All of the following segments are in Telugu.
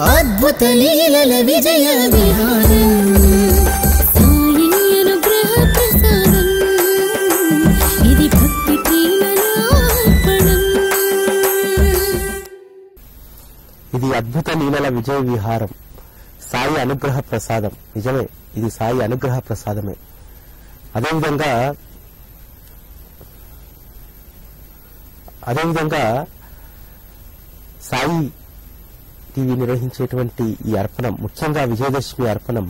అద్భుత లీలల విజయ విహారం సాయి అనుగ్రహ ప్రసాదం ఇది భక్తి ప్రేమల అర్పణం ఇది అద్భుత లీలల విజయ విహారం సాయి అనుగ్రహ ప్రసాదం నిజమే ఇది సాయి అనుగ్రహ ప్రసాదమే అదేవిధంగా అదేవిధంగా సాయి టీవీ నిర్వహించేటువంటి ఈ అర్పణం ముఖ్యంగా విజయదశమి అర్పణం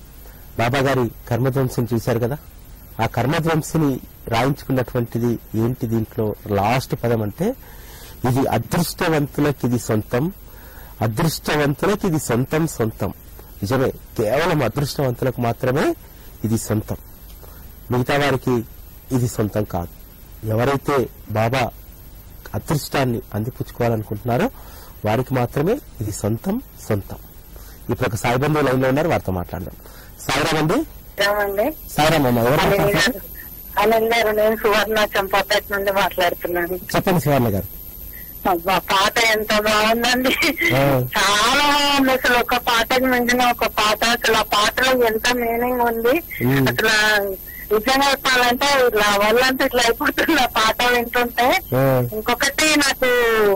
బాబా గారి కర్మధ్వంసిని చూశారు కదా ఆ కర్మధ్వంసిని రాయించుకున్నటువంటిది ఏంటి దీంట్లో లాస్ట్ పదం అంటే ఇది అదృష్టవంతులకి ఇది సొంతం అదృష్టవంతులకి ఇది సొంతం సొంతం నిజమే కేవలం అదృష్టవంతులకు మాత్రమే ఇది సొంతం మిగతా వారికి ఇది సొంతం కాదు ఎవరైతే బాబా అదృష్టాన్ని అందిపుచ్చుకోవాలనుకుంటున్నారో వారికి మాత్రమే ఇది సొంతం సొంతం ఇప్పుడు ఒక సాయి బంధువు లైన్ లో ఉన్నారు వారితో మాట్లాడదాం సాయిరామ్ అండి ఏమండి సాయిరామ్ అమ్మ ఎవరు మాట్లాడుతున్నారు? అనంత్ గారు నేను సువర్ణ చంపాపేట నుండి మాట్లాడుతున్నాను చెప్పండి సువర్ణ గారు అబ్బా, పాట ఎంత బాగుందండి ఆ. చాలా బాగుంది అసలు ఒక పాటకి మించిన ఒక పాట అసలు ఆ పాటలో ఎంత మీనింగ్ ఉంది ఉమ్. అసలు నిజంగా చెప్పాలంటే ఇట్లా వాళ్ళంతా ఇట్లా అయిపోతుంది ఆ పాట వింటుంటే ఆ, ఇంకొకటి నాకు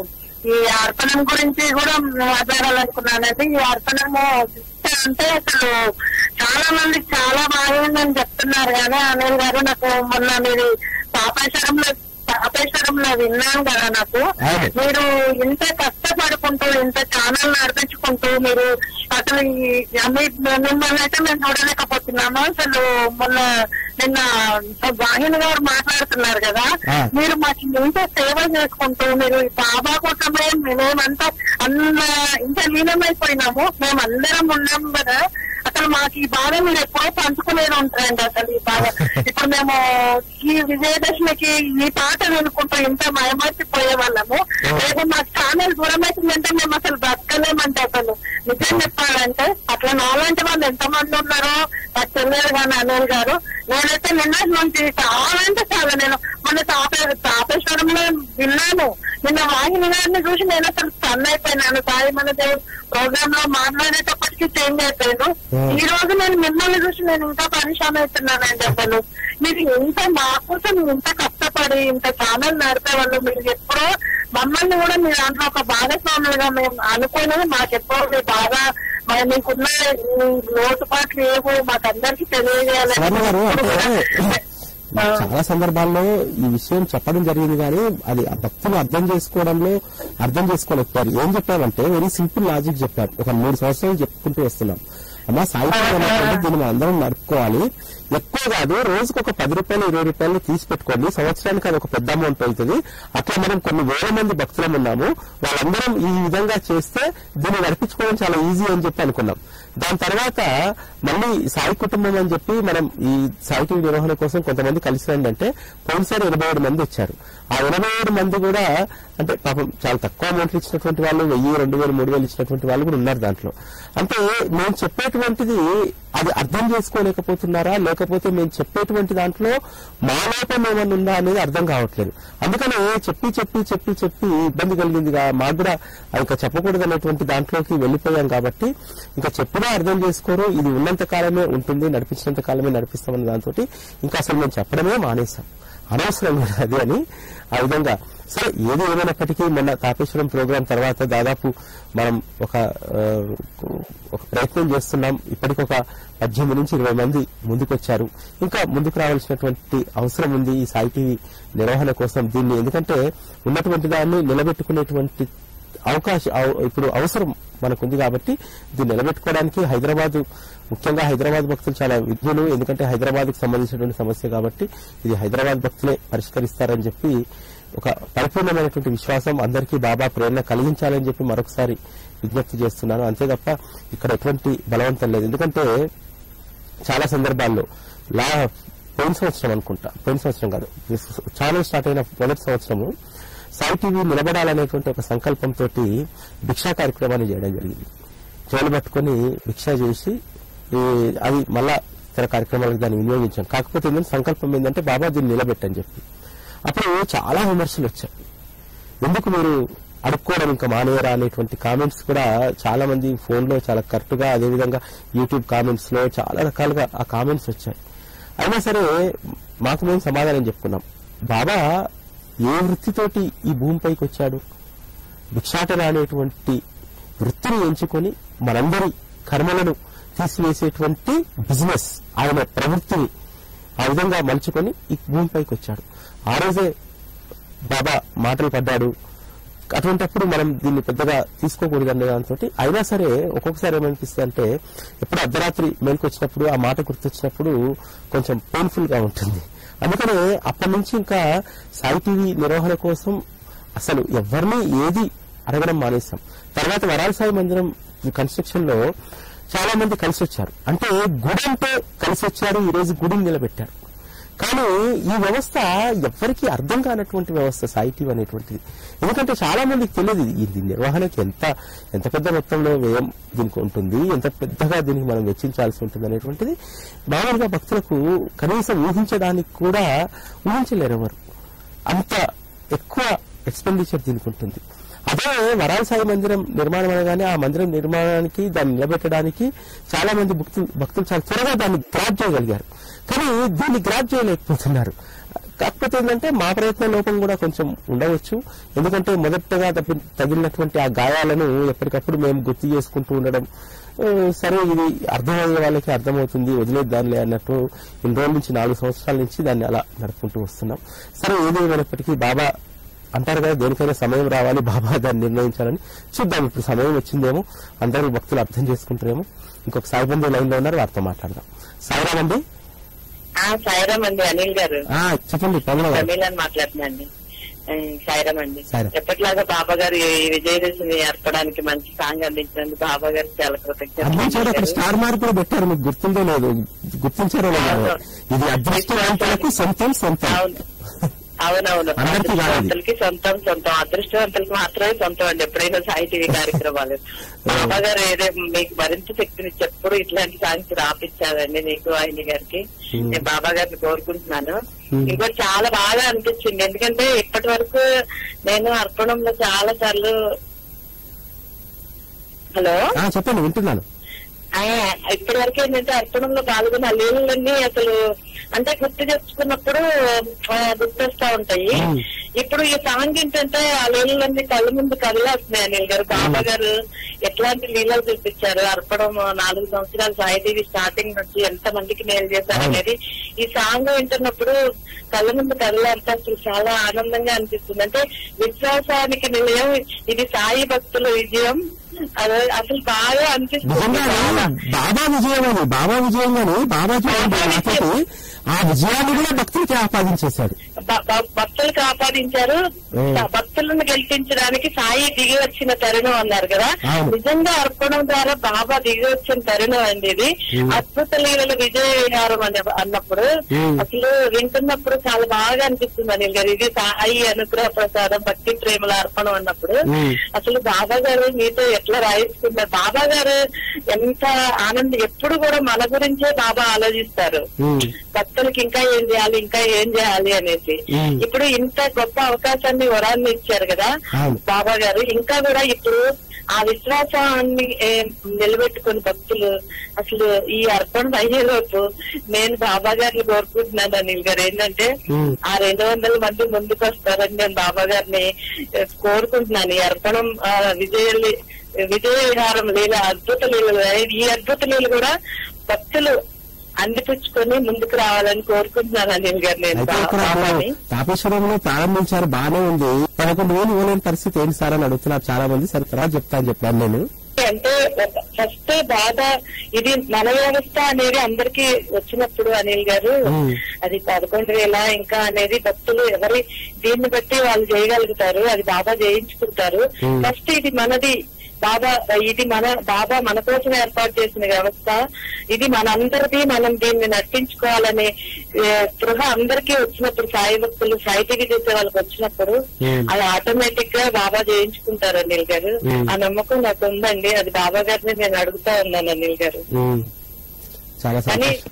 ఈ అర్పణం గురించి కూడా మాట్లాడాలనుకున్నానండి ఈ అర్పణము అంటే అసలు చాలా మంది చాలా బాగుందని చెప్తున్నారు కానీ అనిల్ గారు నాకు మొన్న మీరు పాపేశ్వరంలో పాపేశ్వరంలో విన్నాను కదా నాకు అవును. మీరు ఇంత కష్టపడుకుంటూ ఇంత ఛానల్ నడిపించుకుంటూ మీరు అసలు ఈ మీ- మిమ్మల్ని అయితే మేము చూడలేకపోతున్నాము అసలు మొన్న నిన్న వాహిని గారు మాట్లాడుతున్నారు కదా ఆ. మీరు మాకు ఇంత సేవ చేసుకుంటూ మీరు ఈ బాబా కోసమే మేమంతా అన్న ఇంత లీనమైపోయినాము మేమందరం ఉన్నాం కదా అసలు మాకు ఈ బాధ మీరు ఎప్పుడో పంచుకునేది ఉంటారండి అసలు ఈ బాధ ఇప్పుడు మేము ఈ విజయదశమికి ఈ పాట వినుకుంటూ ఇంత మయమర్చిపోయే వాళ్ళము రేపు మాకు ఛానల్ దూరం అవుతుందంటే మేము అసలు బ్రతకలేమంటే అసలు నిజం చెప్పాలంటే అట్లా నాలాంటి వాళ్ళు ఎంతమంది ఉన్నారో నాకు తెలియదు కానీ అనిల్ గారు నేనైతే నిన్న నుంచి చాలా అంటే చాలా నేను మొన్న తాపే తాపేశ్వరంలో విన్నాను నిన్న వాహిని గారిని చూసి నేను అసలు స్టన్ అయిపోయినాను సాయి మన దేవుడు ప్రోగ్రామ్ లో మాట్లాడేటప్పటికి చేంజ్ అయిపోయాను Hmm. ఈ రోజు నేను మిమ్మల్ని చూసి నేను ఇంకా పరిశాన్ అవుతున్నానండి అసలు మీరు ఇంత మా కోసం ఇంత కష్టపడి ఇంత ఛానల్ నడిపే వాళ్ళు మీరు ఎప్పుడో మమ్మల్ని కూడా మీ దాంట్లో ఒక భాగస్వాములుగా మేము అనుకుని మాకెప్పుడో మీ బాగా మరి మీకున్న ఈ లోటుపాట్లు ఏవో మాకందరికి తెలియజేయాలని సువర్ణ గారు అంటే ఆ. చాలా సందర్భాల్లో ఈ విషయం చెప్పడం జరిగింది కానీ అది ఆ భక్తులు అర్థం చేసుకోవడంలో అర్థం చేసుకోలేకపోయారు ఏం చెప్పామంటే వెరీ సింపుల్ లాజిక్ చెప్పారు ఒక మూడు సంవత్సరాలు చెప్పుకుంటూ వస్తున్నాం అమ్మా సాహిత్యం అనేటువంటి దీన్ని మనం అందరం నడుపుకోవాలి ఎక్కువ కాదు రోజుకు ఒక పది రూపాయలు ఇరవై రూపాయలు తీసి పెట్టుకోండి సంవత్సరానికి అది ఒక పెద్ద అమౌంట్ అవుతుంది అట్లా మనం కొన్ని వేల మంది భక్తులం ఉన్నాము వాళ్ళందరం ఈ విధంగా చేస్తే దీన్ని నడిపించుకోవడం చాలా ఈజీ అని చెప్పి అనుకున్నాం దాని తర్వాత మళ్ళీ సాయి కుటుంబం అని చెప్పి మనం ఈ సాయి టీవీ నిర్వహణ కోసం కొంతమంది కలిసి రండి అంటే పోయినసారి ఎనభై ఏడు మంది వచ్చారు ఆ ఎనభై ఏడు మంది కూడా అంటే పాపం చాలా తక్కువ అమౌంట్లు ఇచ్చినటువంటి వాళ్ళు వెయ్యి రెండు వేలు మూడు వేలు ఇచ్చినటువంటి వాళ్ళు కూడా ఉన్నారు దాంట్లో అంటే మేము చెప్పేటువంటిది అది అర్థం చేసుకోలేకపోతున్నారా లేకపోతే మేము చెప్పేటువంటి దాంట్లో మా లోపం ఏమన్నా ఉందా అనేది అర్థం కావట్లేదు అందుకనే చెప్పి చెప్పి చెప్పి చెప్పి ఇబ్బంది కలిగిందిగా మాకు కూడా అది ఇంకా చెప్పకూడదు అనేటువంటి దాంట్లోకి వెళ్ళిపోయాం కాబట్టి ఇంకా చెప్పినా అర్థం చేసుకోరు ఇది ఉన్నంత కాలమే ఉంటుంది నడిపించినంత కాలమే నడిపిస్తామన్న దాంతో ఇంకా అసలు మేము చెప్పడమే మానేశాం అనవసరం కూడా అది అని ఆ విధంగా సరే ఏది ఏమైనప్పటికీ మొన్న తాపేశ్వరం ప్రోగ్రాం తర్వాత దాదాపు మనం ఒక ఆ, ఒక ప్రయత్నం చేస్తున్నాం ఇప్పటికి ఒక పద్దెనిమిది నుంచి ఇరవై మంది ముందుకొచ్చారు ఇంకా ముందుకు రావాల్సినటువంటి అవసరం ఉంది ఈ సాయి టీవీ నిర్వహణ కోసం దీన్ని ఎందుకంటే ఉన్నటువంటి దాన్ని నిలబెట్టుకునేటువంటి అవకాశం అవ- ఇప్పుడు అవసరం మనకుంది కాబట్టి దీన్ని నిలబెట్టుకోవడానికి హైదరాబాద్ ముఖ్యంగా హైదరాబాద్ భక్తులు చాలా విజ్ఞులు ఎందుకంటే హైదరాబాద్ కు సంబంధించినటువంటి సమస్య కాబట్టి ఇది హైదరాబాద్ భక్తులే పరిష్కరిస్తారని చెప్పి ఒక పరిపూర్ణమైనటువంటి విశ్వాసం అందరికీ బాబా ప్రేరణ కలిగించాలని చెప్పి మరొకసారి విజ్ఞప్తి చేస్తున్నాను అంతే తప్ప ఇక్కడ ఎటువంటి బలవంతం లేదు ఎందుకంటే చాలా సందర్భాల్లో లా పోయిన సంవత్సరం అనుకుంటా పోయిన సంవత్సరం కాదు ఛానల్ స్టార్ట్ అయిన మొదటి సంవత్సరము సాయి టీవీ నిలబడాలనేటువంటి ఒక సంకల్పంతో భిక్షా కార్యక్రమాన్ని చేయడం జరిగింది చేలు పట్టుకొని భిక్ష చేసి ఈ అది మళ్ళా ఇతర కార్యక్రమాలకు దాన్ని వినియోగించాం కాకపోతే ఏంటంటే సంకల్పం ఏంటంటే బాబా దీన్ని నిలబెట్టని చెప్పి అప్పుడు చాలా విమర్శలు వచ్చాయి ఎందుకు మీరు అడుక్కోవడం ఇంకా మానేయరా అనేటువంటి కామెంట్స్ కూడా చాలా మంది ఫోన్ లో చాలా కరెక్ట్ గా అదేవిధంగా యూట్యూబ్ కామెంట్స్ లో చాలా రకాలుగా ఆ కామెంట్స్ వచ్చాయి అయినా సరే మాకు మేము సమాధానం చెప్పుకున్నాం బాబా ఏ వృత్తితోటి ఈ భూమిపైకి వచ్చాడు భిక్షాటన అనేటువంటి వృత్తిని ఎంచుకొని మనందరి కర్మలను తీసివేసేటువంటి బిజినెస్ ఆయన ప్రవృత్తిని ఆ విధంగా మలుచుకొని ఈ భూమిపైకి వచ్చాడు ఆ రోజే బాబా మాటలు పడ్డాడు అటువంటప్పుడు మనం దీన్ని పెద్దగా తీసుకోకూడదు అనే దాంతో అయినా సరే ఒక్కొక్కసారి ఏమనిపిస్తుంది అంటే ఎప్పుడు అర్ధరాత్రి మేలుకు వచ్చినప్పుడు ఆ మాట గుర్తొచ్చినప్పుడు కొంచెం పెయిన్ఫుల్ గా ఉంటుంది అందుకనే అప్పటి నుంచి ఇంకా సాయి టీవీ నిర్వహణ కోసం అసలు ఎవరిని ఏది అడగడం మానేస్తాం తర్వాత వరాల సాయి మందిరం కన్స్ట్రక్షన్ లో చాలా మంది కలిసి వచ్చారు అంటే గుడి అంటే కలిసి వచ్చారు ఈ రోజు గుడిని నిలబెట్టారు కానీ ఈ వ్యవస్థ ఎవ్వరికీ అర్థం కానటువంటి వ్యవస్థ సాయి టీవీ అనేటువంటిది ఎందుకంటే చాలా మందికి తెలియదు ఇది ఇది నిర్వహణకి ఎంత ఎంత పెద్ద మొత్తంలో వ్యయం దీనికి ఉంటుంది ఎంత పెద్దగా దీనికి మనం వెచ్చించాల్సి ఉంటుంది అనేటువంటిది మామూలుగా భక్తులకు కనీసం ఊహించడానికి కూడా ఊహించలేరు ఎవరు అంత ఎక్కువ ఎక్స్పెండిచర్ దీనికి ఉంటుంది అదే వరాల సాయి మందిరం నిర్మాణం అనగానే ఆ మందిరం నిర్మాణానికి దాన్ని నిలబెట్టడానికి చాలా మంది భక్తులు భక్తులు చాలా త్వరగా దాన్ని గ్రాప్ చేయగలిగారు కానీ దీన్ని గ్రాప్ చేయలేకపోతున్నారు కాకపోతే ఏంటంటే మా ప్రయత్న లోపం కూడా కొంచెం ఉండవచ్చు ఎందుకంటే మొదటగా తప్పి- తగిలినటువంటి ఆ గాయాలను ఎప్పటికప్పుడు మేము గుర్తు చేసుకుంటూ ఉండడం ఆ, సరే ఇది అర్థమయ్యే వాళ్ళకి అర్థమవుతుంది వదిలేద్దాంలే అన్నట్టు ఇన్ని రోజుల నుంచి నాలుగు సంవత్సరాల నుంచి దాన్ని అలా నడుపుకుంటూ వస్తున్నాం సరే ఏది ఏమైనప్పటికీ బాబా అంటారు కదా దేనికైనా సమయం రావాలి బాబా దాన్ని నిర్ణయించాలని చూద్దాం ఇప్పుడు సమయం వచ్చిందేమో అందరూ భక్తులు అర్థం చేసుకుంటారేమో ఇంకొక సాయిబంధు లైన్ లో ఉన్నారు వారితో మాట్లాడదాం సాయిరామ్ అండి ఆ సాయిరామ్ అండి అనిల్ గారు ఆ, చెప్పండి పవన్ గారు తమిళ అని మాట్లాడుతున్నాండి ఆ, సాయిరామ్ అండి సాయిరామ్. ఎప్పటిలాగా బాబా గారు ఈ విజయదశమి ఏర్పడానికి మంచి సాంగ్ అందించినందుకు బాబా గారు చాలా అందించారు అక్కడ కృతజ్ఞతలు స్టార్ మార్క్ కూడా పెట్టారు మీకు గుర్తుందో లేదు గుర్తించారో లేదు ఇది అదృష్టవంతులకు సొంతం సొంతం అవును అవునవును అందరికీ కాదు అది. అదృష్టవంతులకి సొంతం సొంతం అదృష్టవంతులకి మాత్రమే సొంతం అండి ఎప్పుడైనా సాయి టీవీ కార్యక్రమాలు బాబా గారు ఏదో మీకు మరింత శక్తిని చెప్పుడు ఇట్లాంటి సాంగ్స్ రాపించారండి నీకు ఆయన గారికి Hmm. నేను బాబా గారిని కోరుకుంటున్నాను Hmm. ఇంకోటి చాలా బాగా అనిపించింది ఎందుకంటే ఇప్పటి వరకు నేను అర్పణంలో చాలా సార్లు హలో ఆ, చెప్పండి వింటున్నాను ఆ, ఇప్పటి వరకు ఏంటంటే అర్పణంలో పాల్గొన్న ఆ లీలలన్నీ అసలు అంటే గుర్తు తెచ్చుకున్నప్పుడు ఆ, గుర్తొస్తా ఉంటాయి మ్మ్. ఇప్పుడు ఈ సాంగ్ ఏంటంటే ఆ లీలలన్నీ కళ్ళ ముందు కదిలేస్తున్నాయి అనిల్ గారు బాబా గారు ఎట్లాంటి లీలలు చూపించారు అర్పణం నాలుగు సంవత్సరాలు సాయిదేవి స్టార్టింగ్ నుంచి ఎంత మందికి మేలు చేశారు అవును. అనేది ఈ సాంగ్ వింటున్నప్పుడు కళ్ళ ముందు కదలంటే అసలు చాలా ఆనందంగా అనిపిస్తుంది అంటే విశ్వాసానికి నిలయం ఇది సాయి భక్తుల విజయం అదే అసలు బాగా అనిపిస్తుంది నిజంగా బాబా విజయం అని బాబా విజయం అని బాబా చూడండి బాబా నాతోటి ఆ విజయాన్ని కూడా భక్తులకి ఆపాదించేశాడు భ- భ- భక్తులు కాపాడించారు ఉమ్. భక్తులను గెలిపించడానికి సాయి దిగి వచ్చిన తరుణం అన్నారు కదా అవును. నిజంగా అర్పణం ద్వారా బాబా దిగి వచ్చిన తరుణం అండి ఇది ఉమ్. అద్భుత లీలల విజయ విహారం అనే అన్నప్పుడు ఉమ్. అసలు వింటున్నప్పుడు చాలా బాగా అనిపిస్తుంది అనిల్ గారు ఇది సాయి అనుగ్రహ ప్రసాదం భక్తి ప్రేమల అర్పణం అన్నప్పుడు ఉమ్. అసలు బాబా గారు మీతో ఎట్లా రాయిస్తున్నారు బాబా గారు ఎంత ఆనందం ఎప్పుడు కూడా మన గురించే బాబా ఆలోచిస్తారు ఉమ్. భక్తులకి ఇంకా ఏం చేయాలి ఇంకా ఏం చేయాలి అనేసి ఉమ్. ఇప్పుడు ఇంత గొప్ప అవకాశాన్ని వరాన్ని ఇచ్చారు కదా అవును. బాబా గారు ఇంకా కూడా ఇప్పుడు ఆ విశ్వాసాన్ని ఏ, నిలబెట్టుకుని భక్తులు అసలు ఈ అర్పణ అయ్యేలోపు నేను బాబా గారిని కోరుకుంటున్నాను అనిల్ గారు ఏంటంటే ఉమ్. ఆ రెండు వందల మంది ముందుకు వస్తారని నేను బాబా గారిని ఏ, కోరుకుంటున్నాను ఈ అర్పణం ఆ, విజయ విజయ విహారం లీల అద్భుత లీలలు ఈ అద్భుత లీలు కూడా భక్తులు అందిపుచ్చుకొని ముందుకు రావాలని కోరుకుంటున్నాను అనిల్ గారు నేను అయితే బా- ఇక్కడ బాబాని తాపేశ్వరంలో ప్రారంభించారు బాగానే ఉంది పదకొండు వేలు ఇవ్వలేని పరిస్థితి ఏంటి సార్ అని అడుగుతున్నారు చాలా మంది సరే తర్వాత చెప్తాను చెప్పాను నేను అంటే ఫస్ట్ బాధ ఇది మన వ్యవస్థ అనేది అందరికి వచ్చినప్పుడు అనిల్ గారు ఉమ్. అది పదకొండు వేల ఇంకా అనేది భక్తులు ఎవరి దీన్ని బట్టి వాళ్ళు చేయగలుగుతారు అది బాబా చేయించుకుంటారు ఉమ్. ఫస్ట్ ఇది మనది బాబా ఇది మన బాబా మన కోసం ఏర్పాటు చేసిన వ్యవస్థ ఇది మనందరిది మనం దీన్ని నడిపించుకోవాలనే ఏ, స్పృహ అందరికీ వచ్చినప్పుడు సాయి భక్తులు సాహితీకి చేసే వాళ్ళకి వచ్చినప్పుడు ఉమ్. అది ఆటోమేటిక్ గా బాబా చేయించుకుంటారు అనిల్ గారు ఉమ్. ఆ నమ్మకం నాకు ఉందండి అది బాబా గారిని నేను అడుగుతా ఉన్నాను అనిల్ గారు ఉమ్. చాలా కానీ సంతోషం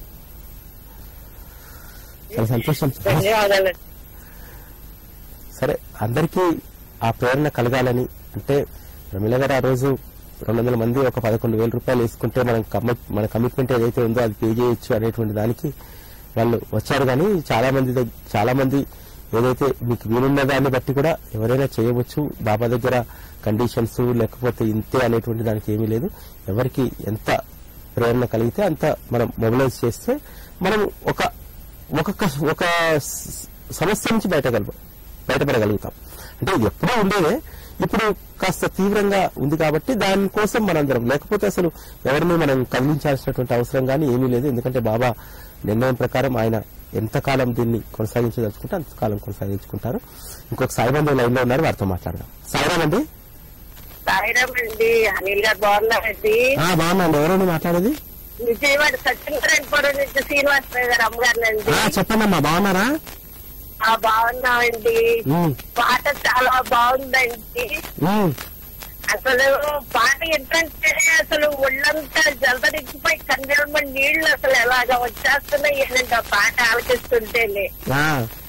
చాలా సంతోషం ధన్యవాదాలు సరే అందరికీ ఆ ప్రేరణ కలగాలని అంటే ప్రమిళ గారు ఆ రోజు రెండు వందల మంది ఒక పదకొండు వేల రూపాయలు వేసుకుంటే మనం కమిట్ మన కమిట్మెంట్ ఏదైతే ఉందో అది పే చేయొచ్చు అనేటువంటి దానికి వాళ్ళు వచ్చారు కానీ చాలా మంది దగ్- చాలా మంది ఏదైతే మీకు వీలున్న దాన్ని బట్టి కూడా ఎవరైనా చేయవచ్చు బాబా దగ్గర కండిషన్స్ లేకపోతే ఇంతే అనేటువంటి దానికి ఏమీ లేదు ఎవరికి ఎంత ప్రేరణ కలిగితే అంత మనం మొబిలైజ్ చేస్తే మనం ఒక ఒక క- ఒక స- సమస్య నుంచి బయటగల బయటపడగలుగుతాం అంటే ఇది ఎప్పుడూ ఉండేదే ఇప్పుడు కాస్త తీవ్రంగా ఉంది కాబట్టి దానికోసం మనందరం లేకపోతే అసలు ఎవరిని మనం కదిలించాల్సినటువంటి అవసరం కానీ ఏమీ లేదు ఎందుకంటే బాబా నిర్ణయం ప్రకారం ఆయన ఎంతకాలం దీన్ని కొనసాగించదలుచుకుంటే అంతకాలం కొనసాగించుకుంటారు ఇంకొక సాయిబాబు లైన్ లో ఉన్నారు వారితో మాట్లాడదాం సాయిరామ్ అండి సాయిరామ్ అండి అనిల్ గారు బాగున్నారండి ఆ, బాగున్నాండి ఎవరండి మాట్లాడేది విజయవాడ సత్యనారాయణపురం నుంచి శ్రీనివాసరావు గారు అమ్మగారులండి ఆ, చెప్పండి అమ్మా బాగున్నారా ఆ బాగున్నామండి ఉమ్, పాట చాలా బాగుందండి ఉమ్, అసలు పాట ఏంటంటే అసలు ఒళ్ళంతా జలదరించిపోయి కన్నెరమ నీళ్లు అసలు ఎలాగా వచ్చేస్తున్నాయి ఏంటంటే ఆ పాట ఆలకిస్తుంటేనే ఆ,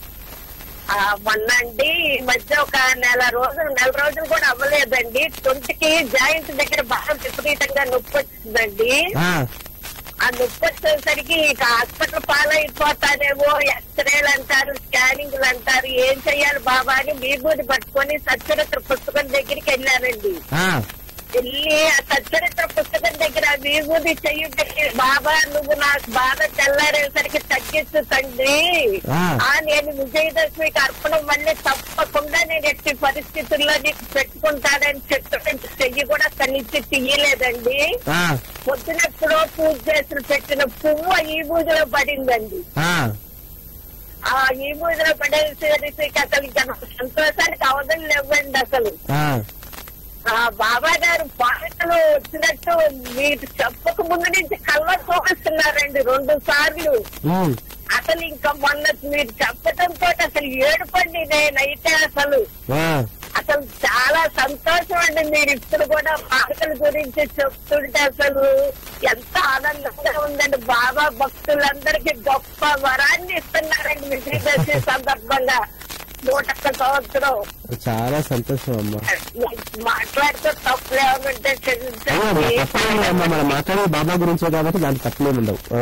ఆ మొన్న అండి ఈ మధ్య ఒక నెల రోజులు నెల రోజులు కూడా అవ్వలేదండి తొంటికి జాయింట్ దగ్గర బాగా విపరీతంగా నొప్పి వచ్చిందండి ఆ, ఆ నొప్పి వచ్చేసరికి ఇక హాస్పిటల్ పాలైపోతానేమో ఎక్స్రేలు అంటారు స్కానింగ్లు అంటారు ఏం చెయ్యాలి బాబా అని విభూతి పట్టుకొని సచ్చరిత్ర పుస్తకం దగ్గరికి వెళ్ళానండి ఆ, వెళ్ళి ఆ సచ్చరిత్ర పుస్తకం దగ్గర ఆ విభూతి చెయ్యి పెట్టి బాబా నువ్వు నాకు బాగా తెల్లారేసరికి తగ్గించు తండ్రి ఆ. ఆ నేను విజయదశమికి అర్పణం మళ్ళీ తప్పకుండా నేను ఎట్టి పరిస్థితుల్లో నీకు పెట్టుకుంటానని చెప్తుంటే చెయ్యి కూడా అక్కడి నుంచి తీయలేదండి ఆ, పొద్దునెప్పుడో పూజ చేసిన పెట్టిన పువ్వు ఆ ఈ బూజులో పడిందండి ఆ, ఆ ఈ బూజులో పడేసరికి అసలు ఇంకా నాకు సంతోషానికి అవధులు లేవండి అసలు ఆ, ఆ బాబా గారు పాటలు వచ్చినట్టు మీరు చెప్పక ముందు నుంచి కళ్ళ చూపిస్తున్నారండి రెండు సార్లు ఉమ్, అసలు ఇంకా మొన్న మీరు చెప్పడంతో అసలు ఏడుపండి నేనైతే అసలు ఆ, అసలు చాలా సంతోషం అండి మీరు ఇప్పుడు కూడా పాటల గురించి చెప్తుంటే అసలు ఎంత ఆనందంగా ఉందండి బాబా భక్తులందరికీ గొప్ప వరాన్ని ఇస్తున్నారండి విజయదశమి సందర్భంగా నూటొక్క సంవత్సరం చాలా సంతోషం అమ్మా మాట్లాడుతూ తప్పులు ఏమైనా ఉంటే అమ్మా, క్షమించండి. తప్పేం లేదు అమ్మా మనం మాట్లాడేది బాబా గురించే కాబట్టి దానికి తప్పలేము ఉండవు ఆ.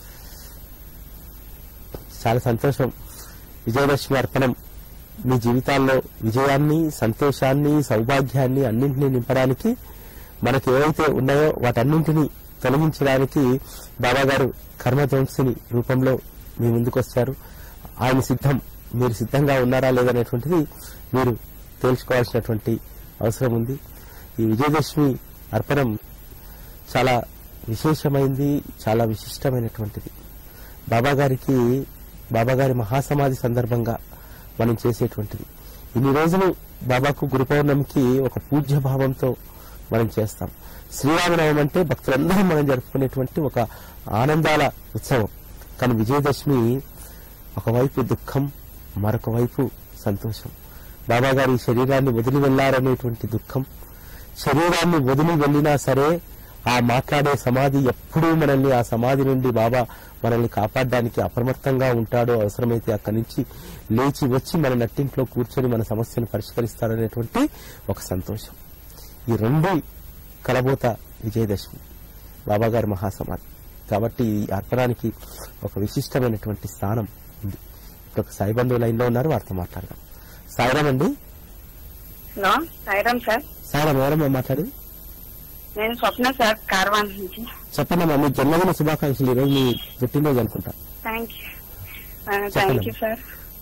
చాలా సంతోషం విజయదశమి అర్పణం మీ జీవితాల్లో విజయాన్ని సంతోషాన్ని సౌభాగ్యాన్ని అన్నింటినీ నింపడానికి మనకు ఏవైతే ఉన్నాయో వాటన్నింటినీ తొలగించడానికి బాబా గారు కర్మధ్వంసిని రూపంలో మీ ముందుకు వచ్చారు ఆయన సిద్ధం మీరు సిద్ధంగా ఉన్నారా లేదనేటువంటిది మీరు తేల్చుకోవాల్సినటువంటి అవసరం ఉంది ఈ విజయదశమి అర్పణం చాలా విశేషమైంది చాలా విశిష్టమైనటువంటిది బాబా గారికి బాబా గారి మహాసమాధి సందర్భంగా మనం చేసేటువంటిది ఇన్ని రోజులు బాబాకు గురు పౌర్ణమికి ఒక పూజ్య భావంతో మనం చేస్తాం శ్రీరామనవం అంటే భక్తులందరం మనం జరుపుకునేటువంటి ఒక ఆనందాల ఉత్సవం కానీ విజయదశమి ఒకవైపు దుఃఖం మరొక వైపు సంతోషం బాబా గారి శరీరాన్ని వదిలి వెళ్లారనేటువంటి దుఃఖం శరీరాన్ని వదిలి వెళ్ళినా సరే ఆ మాట్లాడే సమాధి ఎప్పుడూ మనల్ని ఆ సమాధి నుండి బాబా మనల్ని కాపాడడానికి అప్రమత్తంగా ఉంటాడో అవసరమైతే అక్కడి నుంచి లేచి వచ్చి మన నట్టింట్లో కూర్చొని మన సమస్యను పరిష్కరిస్తారనేటువంటి ఒక సంతోషం ఈ రెండు కలబోత విజయదశమి బాబా గారి మహాసమాధి కాబట్టి ఈ అర్పణానికి ఒక విశిష్టమైనటువంటి స్థానం ఉంది ఇప్పుడు ఒక సాయిబంధు లైన్ లో ఉన్నారు వారితో మాట్లాడదాం సాయిరామ్ అండి హలో సాయిరామ్ సార్ సాయిరామ్ ఎవరమ్మా మాట్లాడేది నేను స్వప్న సార్ కార్వాన్ నుంచి చెప్పండి అమ్మా మీ జన్మదిన శుభాకాంక్షలు ఈరోజు మీ పుట్టినరోజు అనుకుంటా thank you thank you sir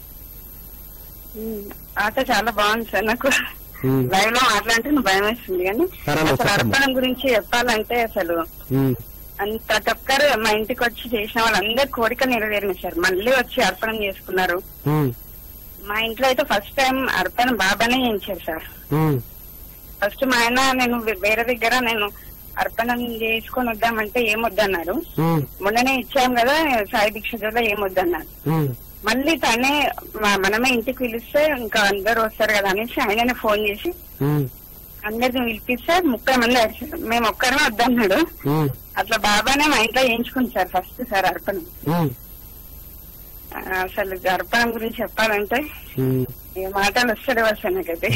ఆట చాలా బాగుంది సార్ నాకు ఉమ్, లైవ్ లో మాట్లాడితే నాకు భయం వేస్తుంది కానీ పర్వాలేదు, అసలు చెప్పండి. అర్పణం గురించి చెప్పాలంటే అసలు ఉమ్, అంత ప్రతి ఒక్కరు మా ఇంటికి వచ్చి చేసిన వాళ్ళందరి కోరిక నెరవేరింది సార్ మళ్ళీ వచ్చి అర్పణం చేసుకున్నారు ఉమ్, మా ఇంట్లో అయితే ఫస్ట్ టైం అర్పణం బాబానే చేయించారు సార్ ఉమ్, ఫస్ట్ మా ఆయన నేను వే- వేరే దగ్గర నేను అర్పణం చేసుకొని వద్దామంటే ఏమొద్దన్నారు ఉమ్, మొన్ననే ఇచ్చాం కదా సాయి దీక్షలో ఏమొద్దన్నారు ఉమ్, మళ్ళీ తనే మ- మనమే ఇంటికి పిలిస్తే ఇంకా అందరు వస్తారు కదా అనేసి ఆయననే ఫోన్ చేసి ఉమ్, అందరిని పిలిపిస్తే ముప్పై మంది వచ్చారు మేము ఒక్కరమే వద్దన్నాడు ఉమ్, అట్లా బాబానే మా ఇంట్లో చేయించుకుంది సార్ ఫస్ట్ సార్ అర్పణం ఉమ్, ఆ, అసలు అర్పణం గురించి చెప్పాలంటే ఉమ్. ఈ మాటలు వస్తాడు వస్తాయి నాకైతే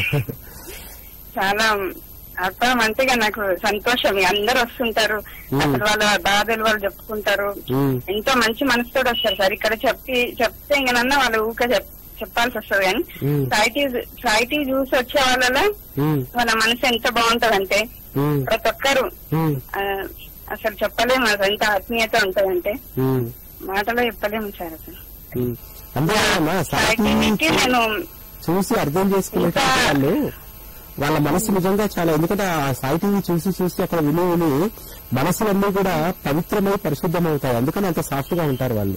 చాలా అర్థం అంటే ఇక నాకు సంతోషం ఇక అందరు వస్తుంటారు మ్మ్. అసలు వాళ్ళ బాధలు వాళ్ళు చెప్పుకుంటారు మ్మ్. ఎంతో మంచి మనసుతో వస్తారు సార్ ఇక్కడ చెప్పి చెప్తే ఇంకనన్నా వాళ్ళు ఊక చెప్- చెప్పాల్సి వస్తుంది కానీ మ్మ్. సాయిటీ సాయిటీ చూసి వచ్చే వాళ్ళలో ఉమ్, వాళ్ళ మనసు ఎంత బాగుంటదంటే ఉమ్, ప్రతి ఒక్కరు ఉమ్, ఆ, అసలు చెప్పలేము అది ఎంత ఆత్మీయత ఉంటదంటే ఉమ్, మాటలో చెప్పలేము సార్ అసలు ఉమ్. అందువలన సాయిటీకి సాహితీ నేను చూసి అర్థం చేసుకునేటువంటి ఇంకా- వాళ్ళు వాళ్ళ మనసు నిజంగా చాలా ఎందుకంటే ఆ సాయి టీవీ చూసి చూసి అక్కడ విని విని మనసులన్నీ కూడా పవిత్రమై పరిశుద్ధమవుతాయి అందుకని అంత సాఫ్ట్ గా ఉంటారు వాళ్ళు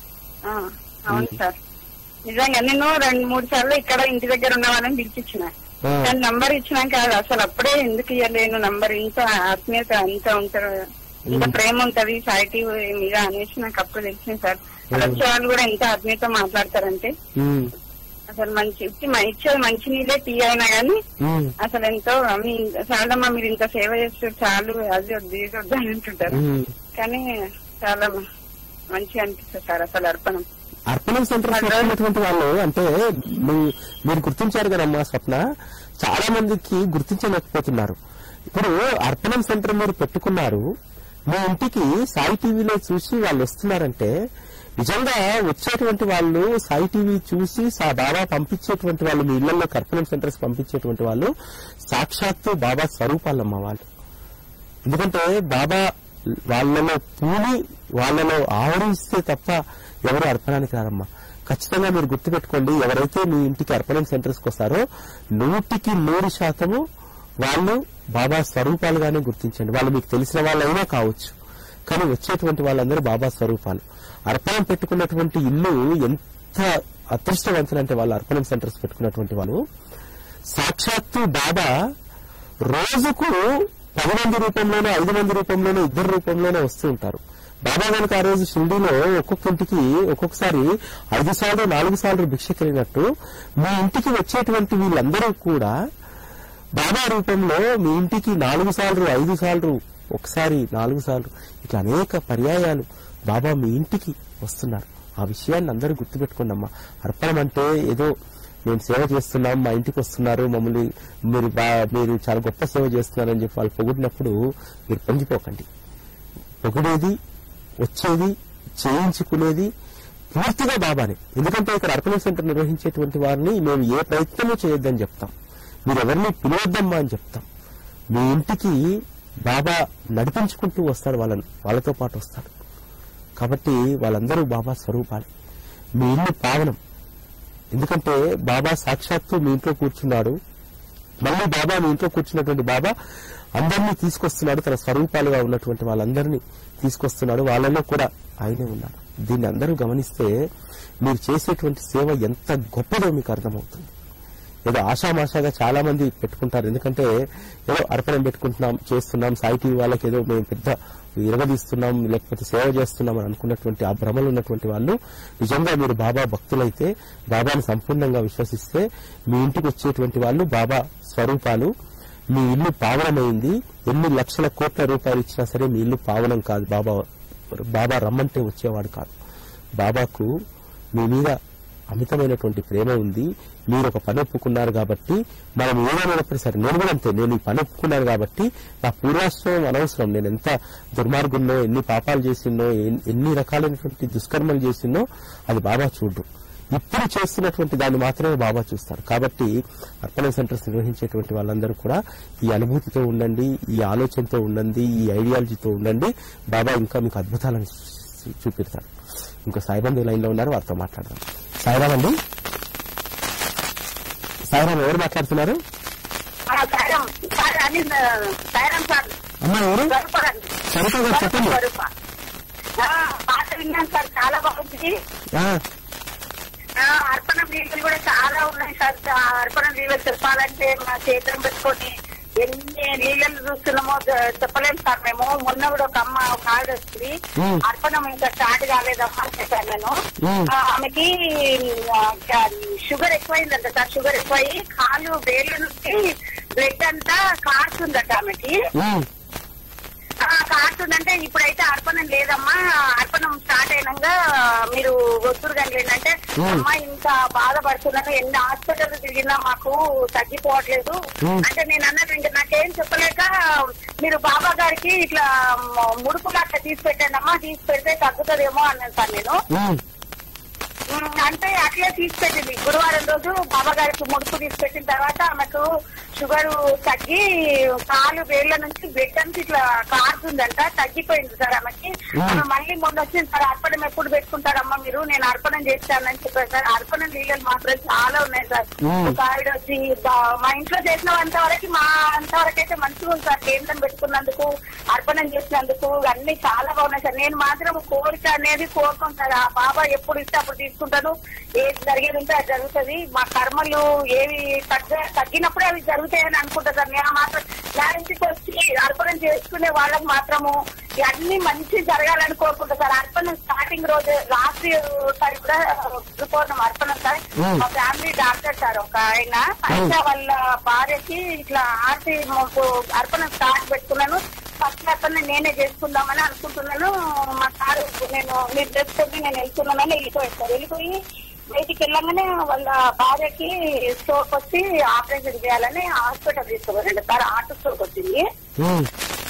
ఆ, అవును సార్ నిజంగా నేను రెండు మూడు సార్లు ఇక్కడ ఇంటి దగ్గర ఉన్న వాళ్ళని పిలిపించిన ఆ, కానీ నంబర్ ఇచ్చినాక అది అసలు అప్పుడే ఎందుకు ఇవ్వలేను నంబర్ ఇంత ఆత్మీయత అంత ఉంటారు ఇంత ప్రేమ ఉంటది సాయిటీ మీద అనేసి నాకు అప్పుడు తెలిసింది సార్ అలా వచ్చే వాళ్ళు కూడా ఎంత ఆత్మీయత మాట్లాడతారంటే ఉమ్, అసలు మంచి ఇచ్చి మ- ఇచ్చేది మంచి నీళ్ళే టీ అయినా గానీ ఉమ్, అసలు ఎంతో మీ చాలమ్మా మీరు ఇంత సేవ చేస్తారు చాలు అది వద్దు ఇది వద్దు అని అంటుంటారు ఉమ్. కానీ చాలా మంచిగా అనిపిస్తుంది సార్ అసలు అర్పణం అర్పణం సెంటర్ పెట్టినటువంటి వాళ్ళు అంటే మీ- మీరు గుర్తించారు కదమ్మా స్వప్న చాలా మందికి గుర్తించలేకపోతున్నారు ఇప్పుడు అర్పణం సెంటర్ మీరు పెట్టుకున్నారు మీ ఇంటికి సాయి టీవీలో చూసి వాళ్ళు వస్తున్నారంటే నిజంగా వచ్చేటువంటి వాళ్ళు సాయి టీవీ చూసి సా బాబా పంపించేటువంటి వాళ్ళు మీ ఇళ్లలో అర్పణం సెంటర్స్ పంపించేటువంటి వాళ్ళు సాక్షాత్తు బాబా స్వరూపాలమ్మ వాళ్ళు ఎందుకంటే బాబా వాళ్ళలో పూని వాళ్ళలో ఆవరిస్తే తప్ప ఎవరు అర్పణానికి రారమ్మా ఖచ్చితంగా మీరు గుర్తుపెట్టుకోండి ఎవరైతే మీ ఇంటికి అర్పణం సెంటర్స్కి వస్తారో నూటికి నూరు శాతము వాళ్ళు బాబా స్వరూపాలుగానే గుర్తించండి వాళ్ళు మీకు తెలిసిన వాళ్ళైనా కావచ్చు కానీ వచ్చేటువంటి వాళ్ళందరూ బాబా స్వరూపాలు అర్పణం పెట్టుకున్నటువంటి ఇల్లు ఎంత అదృష్టవంతులంటే వాళ్ళు అర్పణం సెంటర్స్ పెట్టుకున్నటువంటి వాళ్ళు సాక్షాత్తు బాబా రోజుకు పది మంది రూపంలోనే ఐదు మంది రూపంలోనే ఇద్దరు రూపంలోనే వస్తూ ఉంటారు బాబా కనుక ఆ రోజు షిరిడీలో ఒక్కొక్క ఇంటికి ఒక్కొక్కసారి ఐదు సార్లు నాలుగు సార్లు భిక్షకెళ్ళినట్టు మీ ఇంటికి వచ్చేటువంటి వీళ్ళందరూ కూడా బాబా రూపంలో మీ ఇంటికి నాలుగు సార్లు ఐదు సార్లు ఒకసారి నాలుగు సార్లు ఇట్లా అనేక పర్యాయాలు బాబా మీ ఇంటికి వస్తున్నారు ఆ విషయాన్ని అందరూ గుర్తుపెట్టుకోండి అమ్మా అర్పణం అంటే ఏదో మేము సేవ చేస్తున్నాం మా ఇంటికి వస్తున్నారు మమ్మల్ని మీరు బా- మీరు చాలా గొప్ప సేవ చేస్తున్నారని చెప్పి వాళ్ళు పొగిడినప్పుడు మీరు పొంగిపోకండి పొగిడేది వచ్చేది చేయించుకునేది పూర్తిగా బాబానే ఎందుకంటే ఇక్కడ అర్పణ సెంటర్ నిర్వహించేటువంటి వారిని మేము ఏ ప్రయత్నమూ చేయొద్దని చెప్తాం మీరు ఎవరిని పిలవద్దమ్మా అని చెప్తాం మీ ఇంటికి బాబా నడిపించుకుంటూ వస్తాడు వాళ్ళని వాళ్ళతో పాటు వస్తాడు కాబట్టి వాళ్ళందరూ బాబా స్వరూపాలు మీ ఇల్లు పావనం ఎందుకంటే బాబా సాక్షాత్తు మీ ఇంట్లో కూర్చున్నాడు మళ్ళీ బాబా మీ ఇంట్లో కూర్చున్నటువంటి బాబా అందరినీ తీసుకొస్తున్నాడు తన స్వరూపాలుగా ఉన్నటువంటి వాళ్ళందరినీ తీసుకొస్తున్నాడు వాళ్ళలో కూడా ఆయనే ఉన్నాడు దీన్ని అందరూ గమనిస్తే మీరు చేసేటువంటి సేవ ఎంత గొప్పదో మీకు అర్థమవుతుంది ఏదో ఆషామాషాగా చాలా మంది పెట్టుకుంటారు ఎందుకంటే ఏదో అర్పణం పెట్టుకుంటున్నాం చేస్తున్నాం సాయి టీవీ వాళ్ళకి ఏదో మేము పెద్ద ఇరగదీస్తున్నాం లేకపోతే సేవ చేస్తున్నాం అని అనుకున్నటువంటి ఆ భ్రమలు ఉన్నటువంటి వాళ్ళు నిజంగా మీరు బాబా భక్తులైతే బాబాని సంపూర్ణంగా విశ్వసిస్తే మీ ఇంటికి వచ్చేటువంటి వాళ్ళు బాబా స్వరూపాలు మీ ఇల్లు పావనమైంది ఎన్ని లక్షల కోట్ల రూపాయలు ఇచ్చినా సరే మీ ఇల్లు పావనం కాదు బాబా బాబా రమ్మంటే వచ్చేవాడు కాదు బాబాకు మీ మీద అమితమైనటువంటి ప్రేమ ఉంది మీరు ఒక పని ఒప్పుకున్నారు కాబట్టి మనం ఏమైనప్పుడు సరే నేను కూడా అంతే నేను ఈ పని ఒప్పుకున్నాను కాబట్టి నా పూర్వాశ్రమం అనవసరం నేను ఎంత దుర్మార్గున్నో ఎన్ని పాపాలు చేసిన్నో ఎన్- ఎన్ని రకాలైనటువంటి దుష్కర్మలు చేసిన్నో అది బాబా చూడు ఇప్పుడు చేస్తున్నటువంటి దాన్ని మాత్రమే బాబా చూస్తారు కాబట్టి అర్పణ సెంటర్స్ నిర్వహించేటువంటి వాళ్ళందరూ కూడా ఈ అనుభూతితో ఉండండి ఈ ఆలోచనతో ఉండండి ఈ ఐడియాలజీతో ఉండండి బాబా ఇంకా మీకు అద్భుతాలను చూ- చూపెడతాడు ఇంకా సాయిబంధు లైన్ లో ఉన్నారు వారితో మాట్లాడదాం సాయిరామ్ అండి సాయిరామ్ ఎవరు మాట్లాడుతున్నారు సాయం సార్ అని సాయం సార్ అమ్మా ఎవరు స్వరూపరండి. సరిత గారు చెప్పండి స్వరూప. ఆ, పాట విన్నాను సార్ చాలా బాగుంది ఆ, ఆ, అర్పణ లీలలు కూడా చాలా ఉన్నాయి సార్ ఆ అర్పణ లీలలు చెప్పాలంటే మా చేతులు పెట్టుకొని ఎన్ని లీలలు చూస్తున్నామో చె- చెప్పలేం సార్ మేము మొన్న కూడా ఒక అమ్మ ఒక ఆవిడ వచ్చింది ఉమ్. అర్పణం ఇంకా స్టార్ట్ కాలేదమ్మా అని చెప్పాను నేను ఉమ్. ఆ, ఆమెకి ఆ, షుగర్ ఎక్కువైందంట సార్ షుగర్ ఎక్కువై కాలు వేళ్ళ నుంచి బ్లడ్ అంతా కారుతుందట ఆమెకి ఉమ్, ఆ కాట ఏమంటుందంటే ఇప్పుడైతే అర్పణం లేదమ్మా అర్పణం స్టార్ట్ అయినాక మీరు వద్దురు కానీ ఏంటంటే Hmm. అమ్మా ఇంత బాధపడుతున్నాను ఎన్ని హాస్పిటల్ తిరిగినా మాకు తగ్గిపోవట్లేదు Hmm. అంటే నేను అన్నట్టు ఇంకా నాకేం చెప్పలేక మీరు బాబా గారికి ఇట్లా మ- ముడుపులు అట్లా తీసి పెట్టండి అమ్మా తీసి పెడితే తగ్గుతుందేమో అన్నాను సార్ నేను ఉమ్, ఉమ్, అంటే అట్లే తీసుకెళ్ళింది గురువారం రోజు బాబా గారికి ముడుపు తీసుకెట్టిన తర్వాత ఆమెకు షుగర్ తగ్గి కాలు వేళ్ల నుంచి బ్లడ్ అంతా ఇట్లా కారుతుందంట తగ్గిపోయింది సార్ ఆమెకి ఆమె మళ్ళీ మొన్న వచ్చింది సార్ అర్పణం ఎప్పుడు పెట్టుకుంటారమ్మా మీరు నేను అర్పణం చేస్తానని చెప్పారు సార్ అర్పణం నీళ్ళలు మాత్రం చాలా ఉన్నాయి సార్ ఉమ్. ఒక ఆవిడ వచ్చి బా- మా ఇంట్లో చేసిన అంతవరకు మా అంతవరకు అయితే మంచిగా ఉంది సార్ కేంద్రం పెట్టుకున్నందుకు అర్పణం చేసినందుకు అన్ని చాలా బాగున్నాయి సార్ నేను మాత్రం కోరిక అనేది కోరుకోను సార్ ఆ బాబా ఎప్పుడు ఇస్తే అప్పుడు తీసుకుంటాను ఏది జరిగేది ఉంటే అది జరుగుతుంది మా కర్మలు ఏవి తగ్గ తగ్గినప్పుడే అవి జరుగుతాయని అనుకుంటా సార్ నేను మాత్రం నా ఇంటికి వచ్చి అర్పణం చేసుకునే వాళ్ళకి మాత్రము ఇవన్నీ మంచి జరగాలని కోరుకుంటా సార్ అర్పణం స్టార్టింగ్ రోజు రాత్రి సారి కూడా గురుపౌర్ణం అర్పణం సార్ Hmm. మా ఫ్యామిలీ డాక్టర్ సార్ ఒక ఆయన అయితే వాళ్ళ భార్యకి ఇట్లా ఆర్తి మాకు అర్పణం స్టార్ట్ పెట్టుకున్నాను ఫస్ట్ అర్పణ నేనే చేసుకుందామని అనుకుంటున్నాను మా సార్ నేను మీరు చేసుకుంటే నేను వెళ్తున్నానని వెళ్ళిపోయాను సార్ వెళ్ళిపోయి బయటికి వెళ్ళగానే వాళ్ళ భార్యకి స్ట్రోక్ వచ్చి ఆపరేషన్ చేయాలని హాస్పిటల్ తీసుకోవాలండి సార్ ఆటో స్ట్రోక్ వచ్చింది ఉమ్,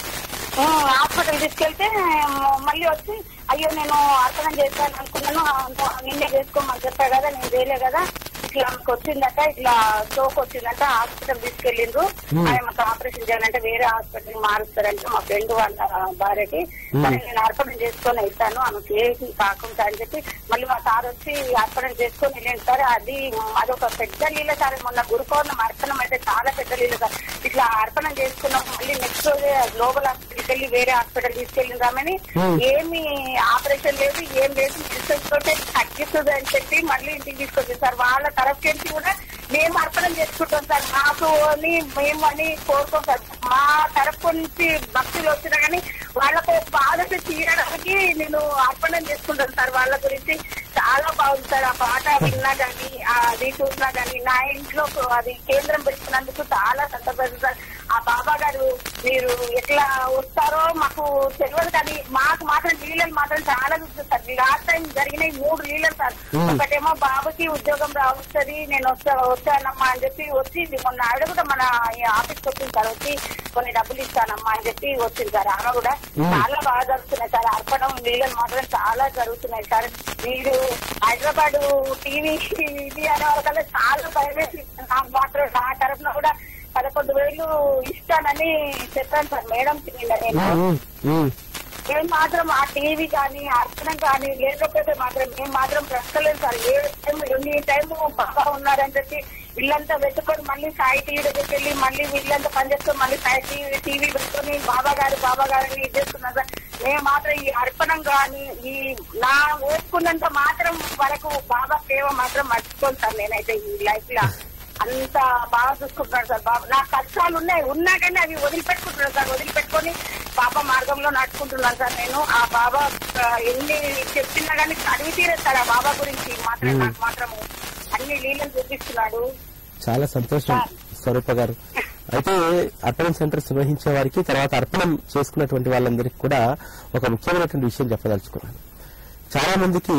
ఆ, హాస్పిటల్ తీసుకెళ్తే మ- మళ్ళీ వచ్చి అయ్యో నేను అర్పణం చేస్తాను అనుకున్నాను ఆ, నిన్నే చేసుకోమని చెప్పా కదా నేను చేయలే కదా ఇట్లా ఆమెకు వచ్చిందట ఇట్లా స్ట్రోక్ వచ్చిందట హాస్పిటల్ తీసుకెళ్ళిండ్రు Hmm. ఆమెకు ఆపరేషన్ చేయాలంటే వేరే హాస్పిటల్ మారుస్తారంటే మా ఫ్రెండ్ వాళ్ళ భార్యకి Hmm. సరే నేను అర్పణం చేసుకొని వెళ్తాను ఆమెకు ఏది కాకుండా అని చెప్పి మళ్ళీ మా సార్ వచ్చి అర్పణం చేసుకొని వెళ్ళండి సార్ అది అదొక పెద్ద లీల సార్ మొన్న గురు పౌర్ణమి అర్పణం అయితే చాలా పెద్ద లీల సార్ ఇట్లా అర్పణం చేసుకున్నాం మళ్ళీ నెక్స్ట్ రోజే గ్లోబల్ హాస్పిటల్కి వెళ్ళి వేరే హాస్పిటల్ తీసుకెళ్ళిందామని Hmm. ఏమి ఆపరేషన్ లేదు ఏం లేదు మెడిసిన్స్ తోటే తగ్గిస్తుంది అని చెప్పి మళ్ళీ ఇంటికి తీసుకొచ్చింది సార్ వాళ్ళ తరఫు నుంచి కూడా మేము అర్పణం చేసుకుంటాం సార్ మాకు అని మేము అని కోరుకోం సార్ మా తరఫు నుంచి భక్తులు వచ్చినా కానీ వాళ్ళకు బాధను తీయడానికి నేను అర్పణం చేసుకుంటాను సార్ వాళ్ళ గురించి చాలా బాగుంది సార్ ఆ పాట విన్నా కానీ అది చూసినా కానీ నా ఇంట్లో అది కేంద్రం పెట్టుకున్నందుకు చాలా సంతోషం సార్ ఆ బాబా గారు మీరు ఎట్లా వస్తారో మాకు తెలియదు కానీ మాకు మాత్రం లీలలు మాత్రం చాలా చూస్తుంది సార్ లాస్ట్ టైం జరిగినాయి మూడు లీలలు సార్ Hmm. ఒకటేమో బాబుకి ఉద్యోగం రావస్తుంది నేను వస్తా వచ్చానమ్మా అని చెప్పి వచ్చి మొన్న ఆవిడ కూడా మన ఆఫీస్కి వచ్చింది సార్ వచ్చి కొన్ని డబ్బులు ఇస్తానమ్మా అని చెప్పి వచ్చింది సార్ ఆమె కూడా Hmm. చాలా బాగా జరుగుతున్నాయి సార్ అర్పణం లీలలు మాత్రం చాలా జరుగుతున్నాయి సార్ మీరు హైదరాబాద్ టీవీ ఇది అనే వాళ్ళకల్లా చాలా భయం వేసి నాకు మాత్రం నా తరఫున కూడా పదకొండు వేలు ఇస్తానని చెప్పాను సార్ మేడం నిన్న నేను ఉమ్, ఉమ్, ఉమ్. మేము మాత్రం ఆ టీవీ కానీ అర్చనం కానీ లేకపోతే మాత్రం మేము మాత్రం బ్రతకలేదు సార్ ఏ టైం ఎన్ని టైం బాగా ఉన్నారని చెప్పి ఇల్లంతా వెతుకొని మళ్ళీ సాయి టీవీ దగ్గరికి వెళ్ళి మళ్ళీ ఇల్లంతా పనిచేసుకొని మళ్ళీ సాయి టీవీ టీవీ పెట్టుకొని బాబా గారు బాబా గారిని ఇది చేస్తున్నాం సార్ మేము మాత్రం ఈ అర్పణం కానీ ఈ నా ఓపుకున్నంత మాత్రం వరకు బాబా సేవ మాత్రం మర్చిపోను సార్ నేనైతే ఈ లైఫ్ లో అంత బాగా చూసుకుంటున్నాడు సార్ బాబా నా కష్టాలు ఉన్నాయి ఉన్నా కానీ అవి వదిలిపెట్టుకుంటున్నాను సార్ వదిలిపెట్టుకొని బాబా మార్గంలో నడుచుకుంటున్నాను సార్ నేను ఆ బాబా ఆ, ఎన్ని చెప్పినా కానీ అడిగి తీరేస్తాడు ఆ బాబా గురించి మాత్రం నాకు మాత్రము అన్ని లీలలు చూపిస్తున్నాడు చాలా సంతోషం స్వరూప గారు అయితే అర్పణం సెంటర్స్ నిర్వహించే వారికి తర్వాత అర్పణం చేసుకున్నటువంటి వాళ్ళందరికీ కూడా ఒక ముఖ్యమైనటువంటి విషయం చెప్పదలుచుకున్నాను చాలా మందికి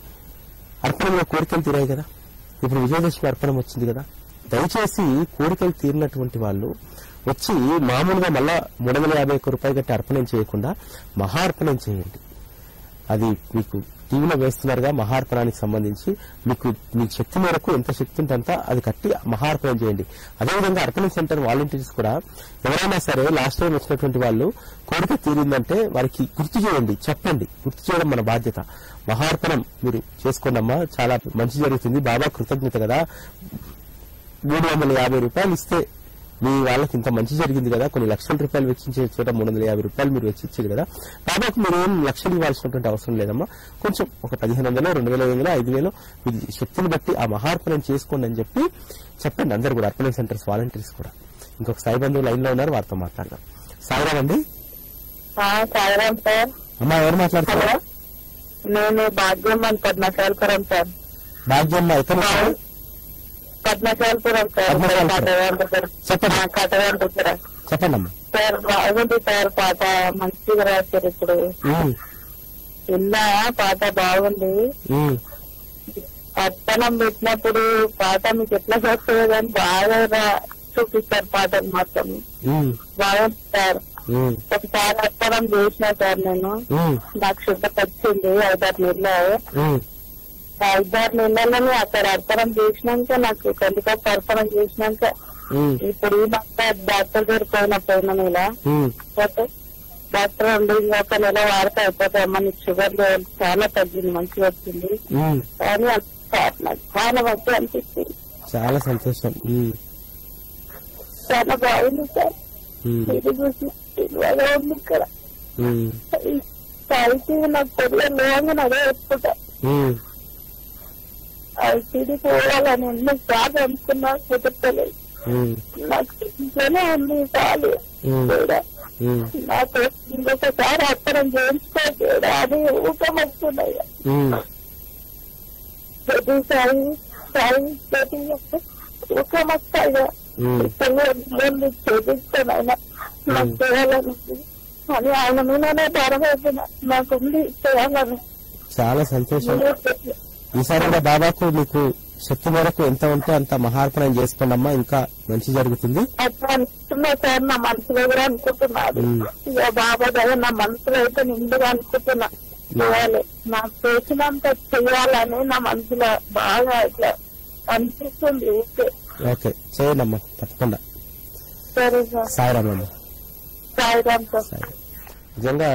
అర్పణంలో కోరికలు తీరాయి కదా ఇప్పుడు విజయదశమి అర్పణం వచ్చింది కదా దయచేసి కోరికలు తీరినటువంటి వాళ్ళు వచ్చి మామూలుగా మళ్ళా మూడు వందల యాభై ఒక్క రూపాయలు కట్టి అర్పణం చేయకుండా మహార్పణం చేయండి అది మీకు టీవీలో వేస్తున్నారుగా మహార్పణానికి సంబంధించి మీకు మీకు శక్తి మేరకు ఎంత శక్తి ఉంటే అంత అది కట్టి మహార్పణం చేయండి అదేవిధంగా అర్పణం సెంటర్ వాలంటీర్స్ కూడా ఎవరైనా సరే లాస్ట్ టైం వచ్చినటువంటి వాళ్ళు కోరిక తీరిందంటే వారికి గుర్తు చేయండి చెప్పండి గుర్తు చేయడం మన బాధ్యత మహార్పణం మీరు చేసుకోండి అమ్మా చాలా మంచి జరుగుతుంది బాబా కృతజ్ఞత కదా మూడు వందల యాభై రూపాయలు ఇస్తే మీ వాళ్ళకి ఇంత మంచి జరిగింది కదా కొన్ని లక్షల రూపాయలు వెచ్చించే చోట మూడు వందల యాభై రూపాయలు మీరు వెచ్చించారు కదా బాబాకు మీరు ఏం లక్షలు ఇవ్వాల్సినటువంటి అవసరం లేదమ్మా కొంచెం ఒక పదిహేను వందలు రెండు వేల ఐదు వందలు ఐదు వేలు మీ శక్తిని బట్టి ఆ మహార్పణం చేసుకోండి అని చెప్పి చెప్పండి అందరు కూడా అర్పణ సెంటర్స్ వాలంటీర్స్ కూడా ఇంకొక సాయి బంధువు లైన్ లో ఉన్నారు వారితో మాట్లాడదాం సాయిరామ్ అండి సాగరం సార్ అమ్మా ఎవరు మాట్లాడుతున్నారు నేను భాగ్యం అని పద్మశాలపురం సార్ భాగ్యమ్మ ఎక్కడ పద్మశాలపురం సార్ పద్మశాలపురం. కటవాన్ దగ్గర చెప్పండి కటవాన్ దగ్గర చెప్పండి అమ్మా సార్ బాగుంది సార్ పాట మంచిగా రాశారు ఇప్పుడు ఉమ్, విన్నా పాట బాగుంది ఉమ్, పట్టణం పెట్టినప్పుడు పాట మీకు ఎట్లా వస్తుంది కానీ బాగా రా- చూపిస్తారు పాటలు మొత్తం ఉమ్, బాగుంది సార్ ఉమ్, ఒకసారి అర్పణం చేసిన సార్ నేను ఉమ్, నాకు శుద్ధ వచ్చింది ఐదారు నెలలు ఉమ్, ఐదారు నెలలని అక్కడ అర్పణం చేసినాక నాకు కందికప్పు అర్పణం చేసినాక ఉమ్, ఇప్పుడు ఈ డాక్టర్ డాక్టర్ దగ్గర పోయిన పోయిన నెల ఉమ్, పోతే డాక్టర్ ఉండి ఇంకొక నెల వాడితే అయిపోతే అమ్మ నీకు షుగర్ లెవెల్ చాలా తగ్గింది మంచిగా వచ్చింది ఉమ్. కానీ అంత నాకు చాలా మంచిగా అనిపించింది చాలా సంతోషం ఉమ్, చాలా బాగుంది సార్ ఉమ్, ఇది చూసి బాగా ఉంది ఇక్కడ ఉమ్, ఈ సాహితీ నాకు కొద్దిగా లేవని అదే చెప్పుకుంటా ఉమ్, ఐసీడీ పోవాలని ఎన్ని సార్లు అనుకున్నా కుదరలేదు ఉమ్, నాకు ఇంట్లోనే ఉంది చాలు ఉమ్, కూడా ఉమ్, నాకు ఇంకొకసారి అప్పడం చేయించుకోవచ్చు అది ఊపం వస్తున్నాయి ఉమ్. ప్రతి సాయి సాయి ప్రతి ఊపం వస్తాయి ఉమ్. ఇప్పుడు చేపిస్తాను ఆయన నాకు చేయాలని అని ఆయన మీదనే పరవేసిన నాకుంది చేయాలని చాలా సంతోషం ఈసారి కూడా బాబాకు మీకు శక్తి మేరకు ఎంత ఉంటే అంత మహార్పణం చేసుకోండమ్మా ఇంకా మంచి జరుగుతుంది అట్లా అనుకున్నా సార్ నా మనసులో కూడా అనుకుంటున్నాను ఉమ్. ఇక బాబా దగ్గర నా మనసులో అయితే నిండుగా అనుకుంటున్నా చేయాలి నాకు చేసినంత చేయాలని నా మనసులో బాగా ఇట్లా అనిపిస్తుంది ఊరికే ఓకే చేయండమ్మా తప్పకుండా సరే సార్ సాయిరామమ్మ సాయిరామ్ సార్ సాయి నిజంగా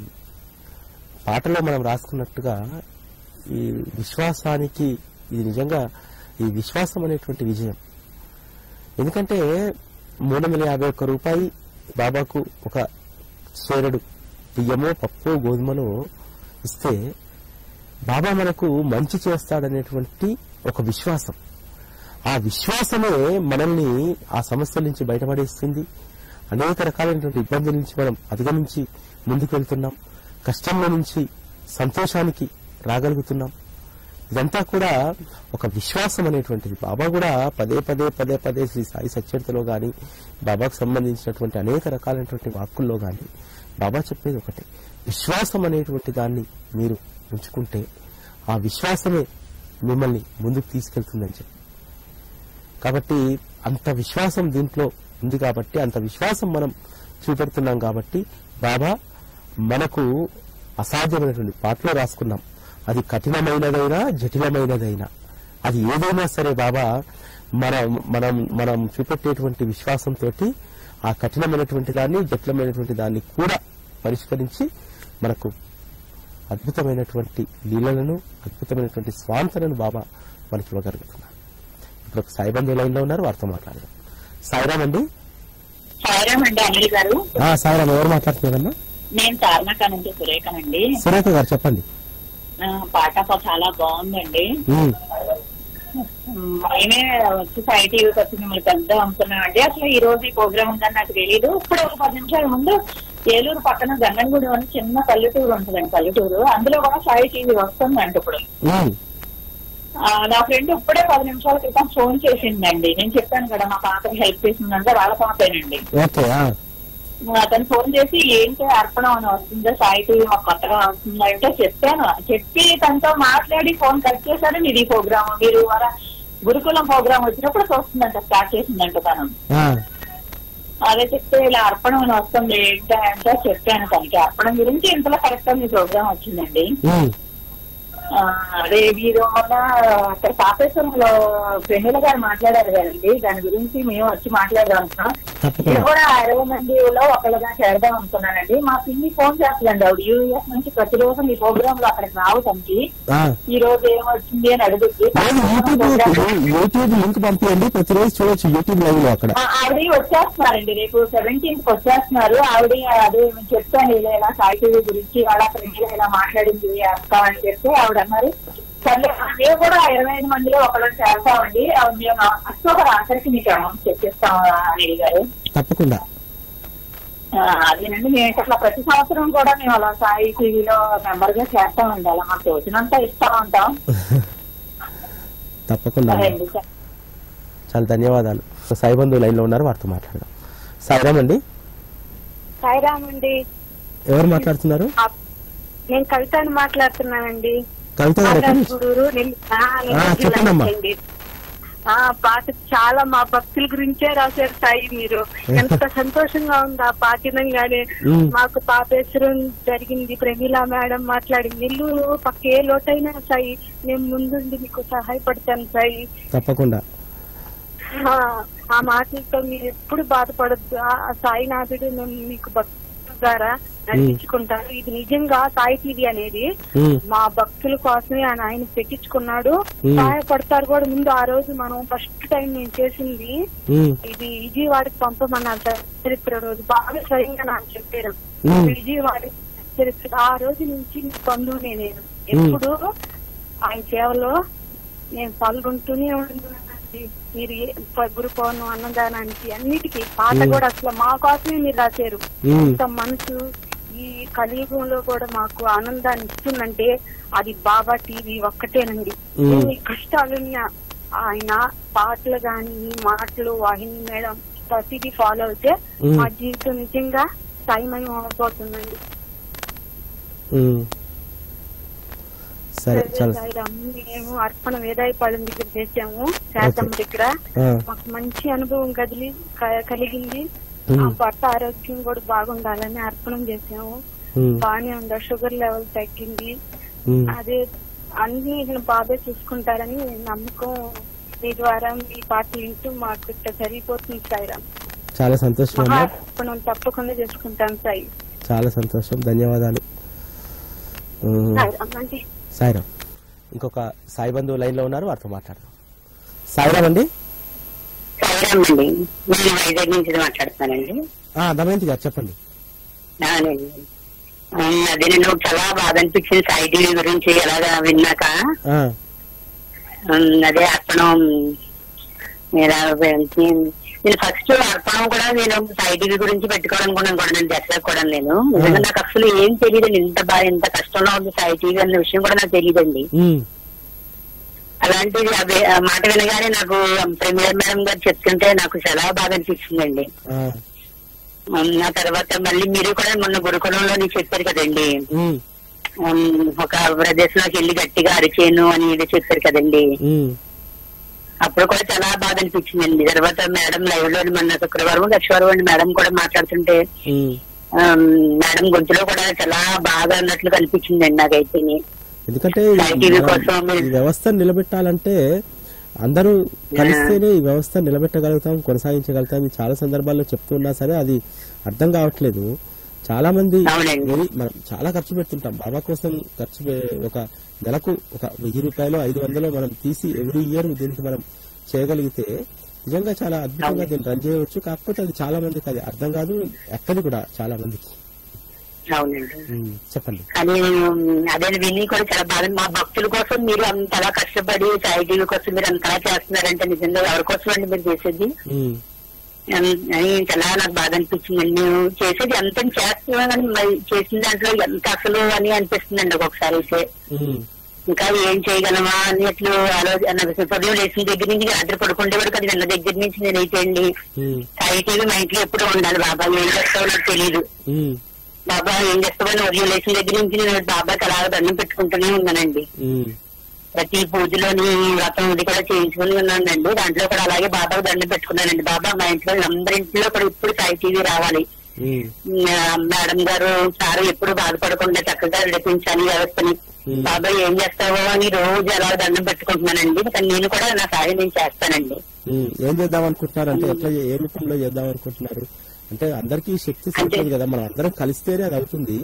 పాటలో మనం రాసుకున్నట్టుగా ఈ విశ్వాసానికి ఇది నిజంగా ఈ విశ్వాసం అనేటువంటి విజయం ఎందుకంటే మూడు వందల యాభై ఒక్క రూపాయి బాబాకు ఒక చేరడు బియ్యమో పప్పు గోధుమను ఇస్తే బాబా మనకు మంచి చేస్తాడనేటువంటి ఒక విశ్వాసం ఆ విశ్వాసమే మనల్ని ఆ సమస్యల నుంచి బయటపడేస్తుంది అనేక రకాలైనటువంటి ఇబ్బందుల నుంచి మనం అధిగమించి ముందుకు వెళ్తున్నాం కష్టంలో నుంచి సంతోషానికి రాగలుగుతున్నాం ఇదంతా కూడా ఒక విశ్వాసం అనేటువంటిది బాబా కూడా పదే పదే పదే పదే శ్రీ సాయి సచ్చరితలో గాని బాబాకు సంబంధించినటువంటి అనేక రకాలైనటువంటి వాక్కుల్లో గాని బాబా చెప్పేది ఒకటే విశ్వాసం అనేటువంటి దాన్ని మీరు ఉంచుకుంటే ఆ విశ్వాసమే మిమ్మల్ని ముందుకు తీసుకెళ్తుందని చెప్పి కాబట్టి అంత విశ్వాసం దీంట్లో ఉంది కాబట్టి అంత విశ్వాసం మనం చూపెడుతున్నాం కాబట్టి బాబా మనకు అసాధ్యమైనటువంటి పాటలో రాసుకున్నాం అది కఠినమైనదైనా జటిలమైనదైనా అది ఏదైనా సరే బాబా మనం మనం మనం చూపెట్టేటువంటి విశ్వాసంతో ఆ కఠినమైనటువంటి దాన్ని జటిలమైనటువంటి దాన్ని కూడా పరిష్కరించి మనకు అద్భుతమైనటువంటి లీలలను అద్భుతమైనటువంటి స్వాంతలను బాబా మనకి ఇవ్వగలుగుతున్నారు ఇప్పుడు ఒక సాయిబంధు లైన్ లో ఉన్నారు వారితో మాట్లాడదాం సాయిరామ్ అండి సాయిరామ్ అండి అనిల్ గారు ఆ, సాయిరామ్ ఎవరు మాట్లాడుతున్నారమ్మా నేను తార్నాక నుంచి సురేఖనండి సురేఖ గారు చెప్పండి ఆ, పాట ప- చాలా బాగుందండి ఉమ్, ఉమ్, మేమే వచ్చి సాయి టీవీకి వచ్చి మిమ్మల్ని పెద్ద అనుకున్నామండి అసలు ఈ రోజు ఈ ప్రోగ్రామ్ ఉందని నాకు తెలియదు ఇప్పుడు ఒక పది నిమిషాల ముందు ఏలూరు పక్కన గంగనగూడెం అని చిన్న పల్లెటూరు ఉంటుందండి పల్లెటూరు అందులో కూడా సాయి టీవీ వస్తుందండి ఇప్పుడు ఉమ్, ఆ, నా ఫ్రెండ్ ఇప్పుడే పది నిమిషాల క్రితం ఫోన్ చేసిందండి నేను చెప్పాను కదా మా పాపకి హెల్ప్ చేసిందంటే వాళ్ళ పాపేనండి ఓకే ఆ, అతను ఫోన్ చేసి ఏంటి అర్పణం అని వస్తుందా సాయి టీవీ మాకు కొత్తగా వస్తుందా అంటే చెప్పాను చెప్పి తనతో మాట్లాడి ఫోన్ కట్ చేశారు మీరు ఈ ప్రోగ్రామ్ మీరు మన గురుకులం ప్రోగ్రామ్ వచ్చినప్పుడు చూస్తుందంట స్టార్ట్ చేసిందంట తను ఆ, అదే చెప్తే ఇలా అర్పణం అని వస్తుంది ఏంటి అంటే చెప్పాను తనకి అర్పణం గురించి ఇంతలో కరెక్ట్ గా మీ ప్రోగ్రామ్ వచ్చిందండి ఉమ్, ఆ, అదే మీరు మొన్న అక్కడ పాపేశ్వరంలో వెన్నెల గారు మాట్లాడారు కదండి దాని గురించి మేము వచ్చి మాట్లాడదాం అనుకున్నాం నేను తప్పకుండా కూడా అరవై మందిలో ఒకళ్ళగా చేరదాం అనుకున్నానండి మా పిన్ని ఫోన్ చేస్తుందండి ఆవిడ యూఎస్ నుంచి ప్రతిరోజు మీ ప్రోగ్రామ్ లో అక్కడికి రావటానికి ఆ, ఈ రోజు ఏమొచ్చింది అని అడుగుద్ది లేదు, యూట్యూబ్ యూట్యూబ్ లింక్ పంపించండి ప్రతిరోజు చూడొచ్చు యూట్యూబ్ లైవ్ లో అక్కడ ఆ, ఆవిడ వచ్చేస్తున్నారండి రేపు సెవెంటీన్త్ కి వచ్చేస్తున్నారు ఆవిడ అదే నేను చెప్పాను ఇలా ఇలా సాయి టీవీ గురించి వాళ్ళ ఫ్రెండ్ ఇలా మాట్లాడింది అక్క అని చెప్తే ఆవిడ అన్నారు సర్లే మేము కూడా ఇరవై ఐదు మందిలో ఒకళ్ళని చేస్తామండి ఆవిడ మేము అక్టోబర్ ఆఖరికి మీకు అమౌంట్ చెప్పిస్తాం అని గారు తప్పకుండా ఆ, అదేనండి మేము అట్లా ప్రతి సంవత్సరం కూడా మేము అలా సాయి టీవీలో మెంబర్ గా చేస్తామండి అలా మాకు తోచినంత ఇస్తా ఉంటాం తప్పకుండా అదండి చాలా ధన్యవాదాలు సాయిబంధు లైన్ లో ఉన్నారు వారితో మాట్లాడదాం సాయిరామ్ అండి సాయిరామ్ అండి ఎవరు మాట్లాడుతున్నారు ఆ, నేను కవితని మాట్లాడుతున్నానండి కవిత గారు ఎక్కడి నుంచి? గూడూరు నెల్- ఆ, నెల్లూరు ఆ, జిల్లా చెప్పండమ్మా. నుంచి అండి. ఆ పాట చాలా మా భక్తుల గురించే రాశారు సాయి మీరు ఎంత సంతోషంగా ఉంది ఆ పాట వినంగానే ఉమ్. మాకు పాపేశ్వరం జరిగింది ప్రమీల మేడం మాట్లాడింది ఇల్లు పక్క ఏ లోటైనా సాయి నేను ముందుండి మీకు సహాయపడతాను సాయి తప్పకుండా ఆ, ఆ మాటలతో మీరు ఎప్పుడు బాధపడద్దు ఆ ఆ సాయినాథుడు మేము మీకు భక్తుల ద్వారా నడిపించుకుంటారు ఇది నిజంగా సాయి టీవీ అనేది ఉమ్, మా భక్తుల కోసమే ఆయన ఆయన పెట్టించుకున్నాడు Hmm. సహాయపడతారు కూడా ముందు ఆ రోజు మనం ఫస్ట్ టైం నేను చేసింది ఉమ్, ఇది విజయవాడకి పంపమన్నారు సార్ చరిత్ర రోజు బాగా స్వయంగా నాకు చెప్పారు Hmm. విజయవాడ చరిత్ర ఆ రోజు నుంచి మీకు బంధువునే నేను ఎప్పుడు ఆయన సేవలో నేను పాల్గొంటూనే ఉంటున్నానండి మీరు ఏ- ప- గురు పౌర్ణం అన్నదానానికి అన్నిటికీ పాట కూడా అసలు మా కోసమే మీరు రాశారు ఉమ్, ఇంత మనసు ఈ కలియుగంలో కూడా మాకు ఆనందాన్ని ఇస్తుందంటే అది బాబా టీవీ ఒక్కటేనండి మ్మ్. ఎన్ని కష్టాలున్నా ఆయన పాటలు గాని మాటలు వాహిని మేడం ప్రతిదీ ఫాలో అయితే మ్మ్. మా జీవితం నిజంగా సాయమయం అయిపోతుందండి ఉమ్. సరే చాలా సాయిరామ్. మేము అర్పణ వేదాయపాలెం దగ్గర చేసాము శాతం దగ్గర ఆ, మాకు మంచి అనుభవం కదిలి క- కలిగింది మ్మ్. ఆ భర్త ఆరోగ్యం కూడా బాగుండాలని అర్పణం చేసాము ఉమ్, బాగానే ఉందా షుగర్ లెవెల్ తగ్గింది ఉమ్. అదే అన్ని బాగా చూసుకుంటారని నమ్మకం మీ ద్వారా మీ పాటలు వింటూ మాకు ఇట్లా జరిగిపోతుంది సాయిరామ్ చాలా సంతోషం మహా అమ్మా అర్పణం తప్పకుండా చేసుకుంటాం సాయి చాలా సంతోషం ధన్యవాదాలు ఉమ్, సాయిరామ్ అంటే సాయిరామ్ ఇంకొక సాయి బంధువు లైన్ లో ఉన్నారు వారితో మాట్లాడదాం సాయిరామ్ అండి సైరామ్ అండి నేను వైజాగ్ నుంచి మాట్లాడుతున్నానండి ఆ, దమయంతి గారు చెప్పండి అవునండి. ఉమ్, అదే నేను చాలా బాధ అనిపించింది సాయి టీవీ గురించి ఎలాగా విన్నాక ఆ, ఉమ్, అదే అర్పణం మీరు నేను ఫస్ట్ అర్పణం కూడా నేను సాయి టీవీ గురించి పెట్టుకోవాలనుకున్నాను కూడా నేను దసరా కూడా నేను నిజంగా నాకు అసలు ఏం తెలియదండి ఇంత బాగా ఎంత కష్టంలో ఉంది సాయి టీవీ అన్న విషయం కూడా నాకు తెలియదండి ఉమ్, అలాంటిది అదే ఆ మాట వినగానే నాకు ప్రీమియర్ మేడం గారు చెప్తుంటే నాకు చాలా బాగా అనిపించిందండి ఆ, ఉమ్, ఆ తర్వాత మళ్ళీ మీరు కూడా మొన్న గురుకులంలో నీకు చెప్పారు కదండి ఉమ్, ఉమ్, ఒక ప్రదేశంలోకి వెళ్ళి గట్టిగా అరిచేను అని ఇది చెప్పారు కదండి ఉమ్, అప్పుడు కూడా చాలా బాధ అనిపించిందండి తర్వాత మేడం లైవ్ లో మొన్న శుక్రవారం లక్షవారం మేడం కూడా మాట్లాడుతుంటే ఉమ్. ఉమ్, మేడం గొంతులో కూడా చాలా బాగా అన్నట్లు కనిపించిందండి నాకైతే ఎందుకంటే ఈ సాయి టీవీ మనం కోసం ఈ వ్యవస్థను నిలబెట్టాలంటే అందరూ కలిస్తేనే ఈ వ్యవస్థ నిలబెట్టగలుగుతాం కొనసాగించగలుగుతాం ఇది చాలా సందర్భాల్లో చెప్తున్నా సరే అది అర్థం కావట్లేదు చాలా మంది అవునండి. వెరీ- మనం చాలా ఖర్చు పెడుతుంటాం బాబా కోసం ఖర్చు పె- ఒక నెలకు ఒక వెయ్యి రూపాయలు ఐదు వందలు మనం తీసి ఎవ్రీ ఇయర్ దీనికి మనం చేయగలిగితే నిజంగా చాలా అద్భుతంగా దీన్ని రన్ చేయవచ్చు కాకపోతే అది చాలా మందికి అది అర్థం కాదు ఎక్కడి కూడా చాలా మందికి అవునండి ఉమ్, చెప్పండి కానీ ఉమ్, అదే విని కూడా చాలా బాధ మా భక్తుల కోసం మీరు అంతలా కష్టపడి సాయి టీవీ కోసం మీరు అంతలా చేస్తున్నారంటే నిజంగా ఎవరి కోసం అండి మీరు చేసేది ఉమ్, ఉమ్, అని చాలా నాకు బాధ అనిపించిందండి నేను చేసేది ఎంత చేస్తున్నా కానీ మరి చేసిన దాంట్లో ఎంత అసలు అని అనిపిస్తుందండి ఒక్కొక్కసారి అయితే ఉమ్, ఇంకా ఏం చేయగలమా అని అట్లు ఆలోచన ఉదయం లేచిన దగ్గర నుంచి రాత్రి పడుకుంటే వరకు అది నిన్న దగ్గర నుంచి నేను అయితే అండి ఉమ్, సాయి టీవీ మా ఇంట్లో ఎప్పుడు ఉండాలి బాబా ఏం చేస్తావో నాకు తెలియదు ఉమ్, బాబా ఏం చేస్తామని ఉదయం లేచిన దగ్గర నుంచి నేను బాబాకి అలా దండం పెట్టుకుంటూనే ఉన్నానండి ఉమ్, ప్రతి పూజలోని వ్రతం ఇది కూడా చేయించుకుని ఉన్నానండి దాంట్లో కూడా అలాగే బాబాకు దండం పెట్టుకున్నానండి బాబా మా ఇంట్లో అందరింట్లో కూడా ఇప్పుడు సాయి టీవీ రావాలి ఉమ్, ఆ, మేడం గారు సారు ఎప్పుడు బాధపడకుండా చక్కగా నడిపించాలి వ్యవస్థని Hmm. బాబా ఏం చేస్తావో అని రోజు అలా దండం పెట్టుకుంటున్నానండి కానీ నేను కూడా నా సాయం నేను చేస్తానండి ఉమ్, ఏం చేద్దాం అనుకుంటున్నారు అంటే ఎట్లా చే- ఏ రూపంలో చేద్దాం అనుకుంటున్నారు అంటే అందరికీ శక్తి సరిపోదు కదా మనం అందరం కలిస్తేనే అది అవుతుంది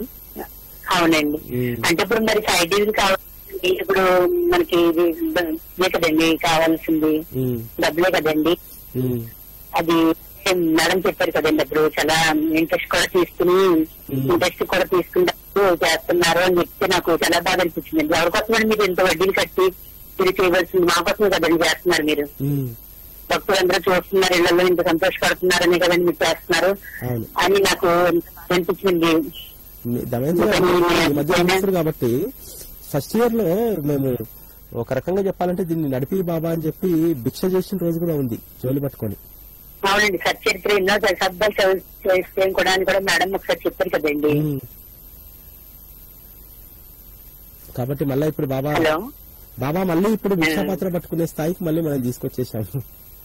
అవునండి ఉమ్, అంటే ఇప్పుడు మరి సాయి టీవీ కావాలి ఇప్పుడు మనకి ఇది ఇదే కదండి కావాల్సింది ఉమ్, డబ్బులే కదండి ఉమ్, అది మేడం చెప్పారు కదండి అప్పుడు చాలా ఇంట్రెస్ట్ కూడా తీసుకుని ఇంట్రెస్ట్ కూడా తీసుకుంటూ చేస్తున్నారు అని చెప్తే నాకు చాలా బాగా అనిపించింది ఎవరి కోసమని మీరు ఇంత వడ్డీలు కట్టి మీరు చేయవలసింది మా కోసమే కదండి చేస్తున్నారు మీరు ఉమ్, భక్తులందరూ చూస్తున్నారు ఇళ్లలో ఇంత సంతోషపడుతున్నారని కదండి మీరు చేస్తున్నారు అవును అని నాకు ఎంత బాగా అనిపించింది మీ- దమయంతి గారు ఈ మధ్య చేస్తారు కాబట్టి ఫస్ట్ ఇయర్ లో మేము ఒక రకంగా చెప్పాలంటే దీన్ని నడిపి బాబా అని చెప్పి భిక్ష చేసిన రోజు కూడా ఉంది జోలి పట్టుకొని అవునండి సచ్చరిత్ర ఎన్నో శబ్దాలు చేస్తే కూడా అని కూడా మేడం ఒకసారి చెప్పారు కదండి ఉమ్. కాబట్టి మళ్ళీ ఇప్పుడు బాబా హలో బాబా మళ్ళీ ఇప్పుడు భిక్షాపాత్ర పట్టుకునే స్థాయికి మళ్ళీ మనం తీసుకొచ్చేసాము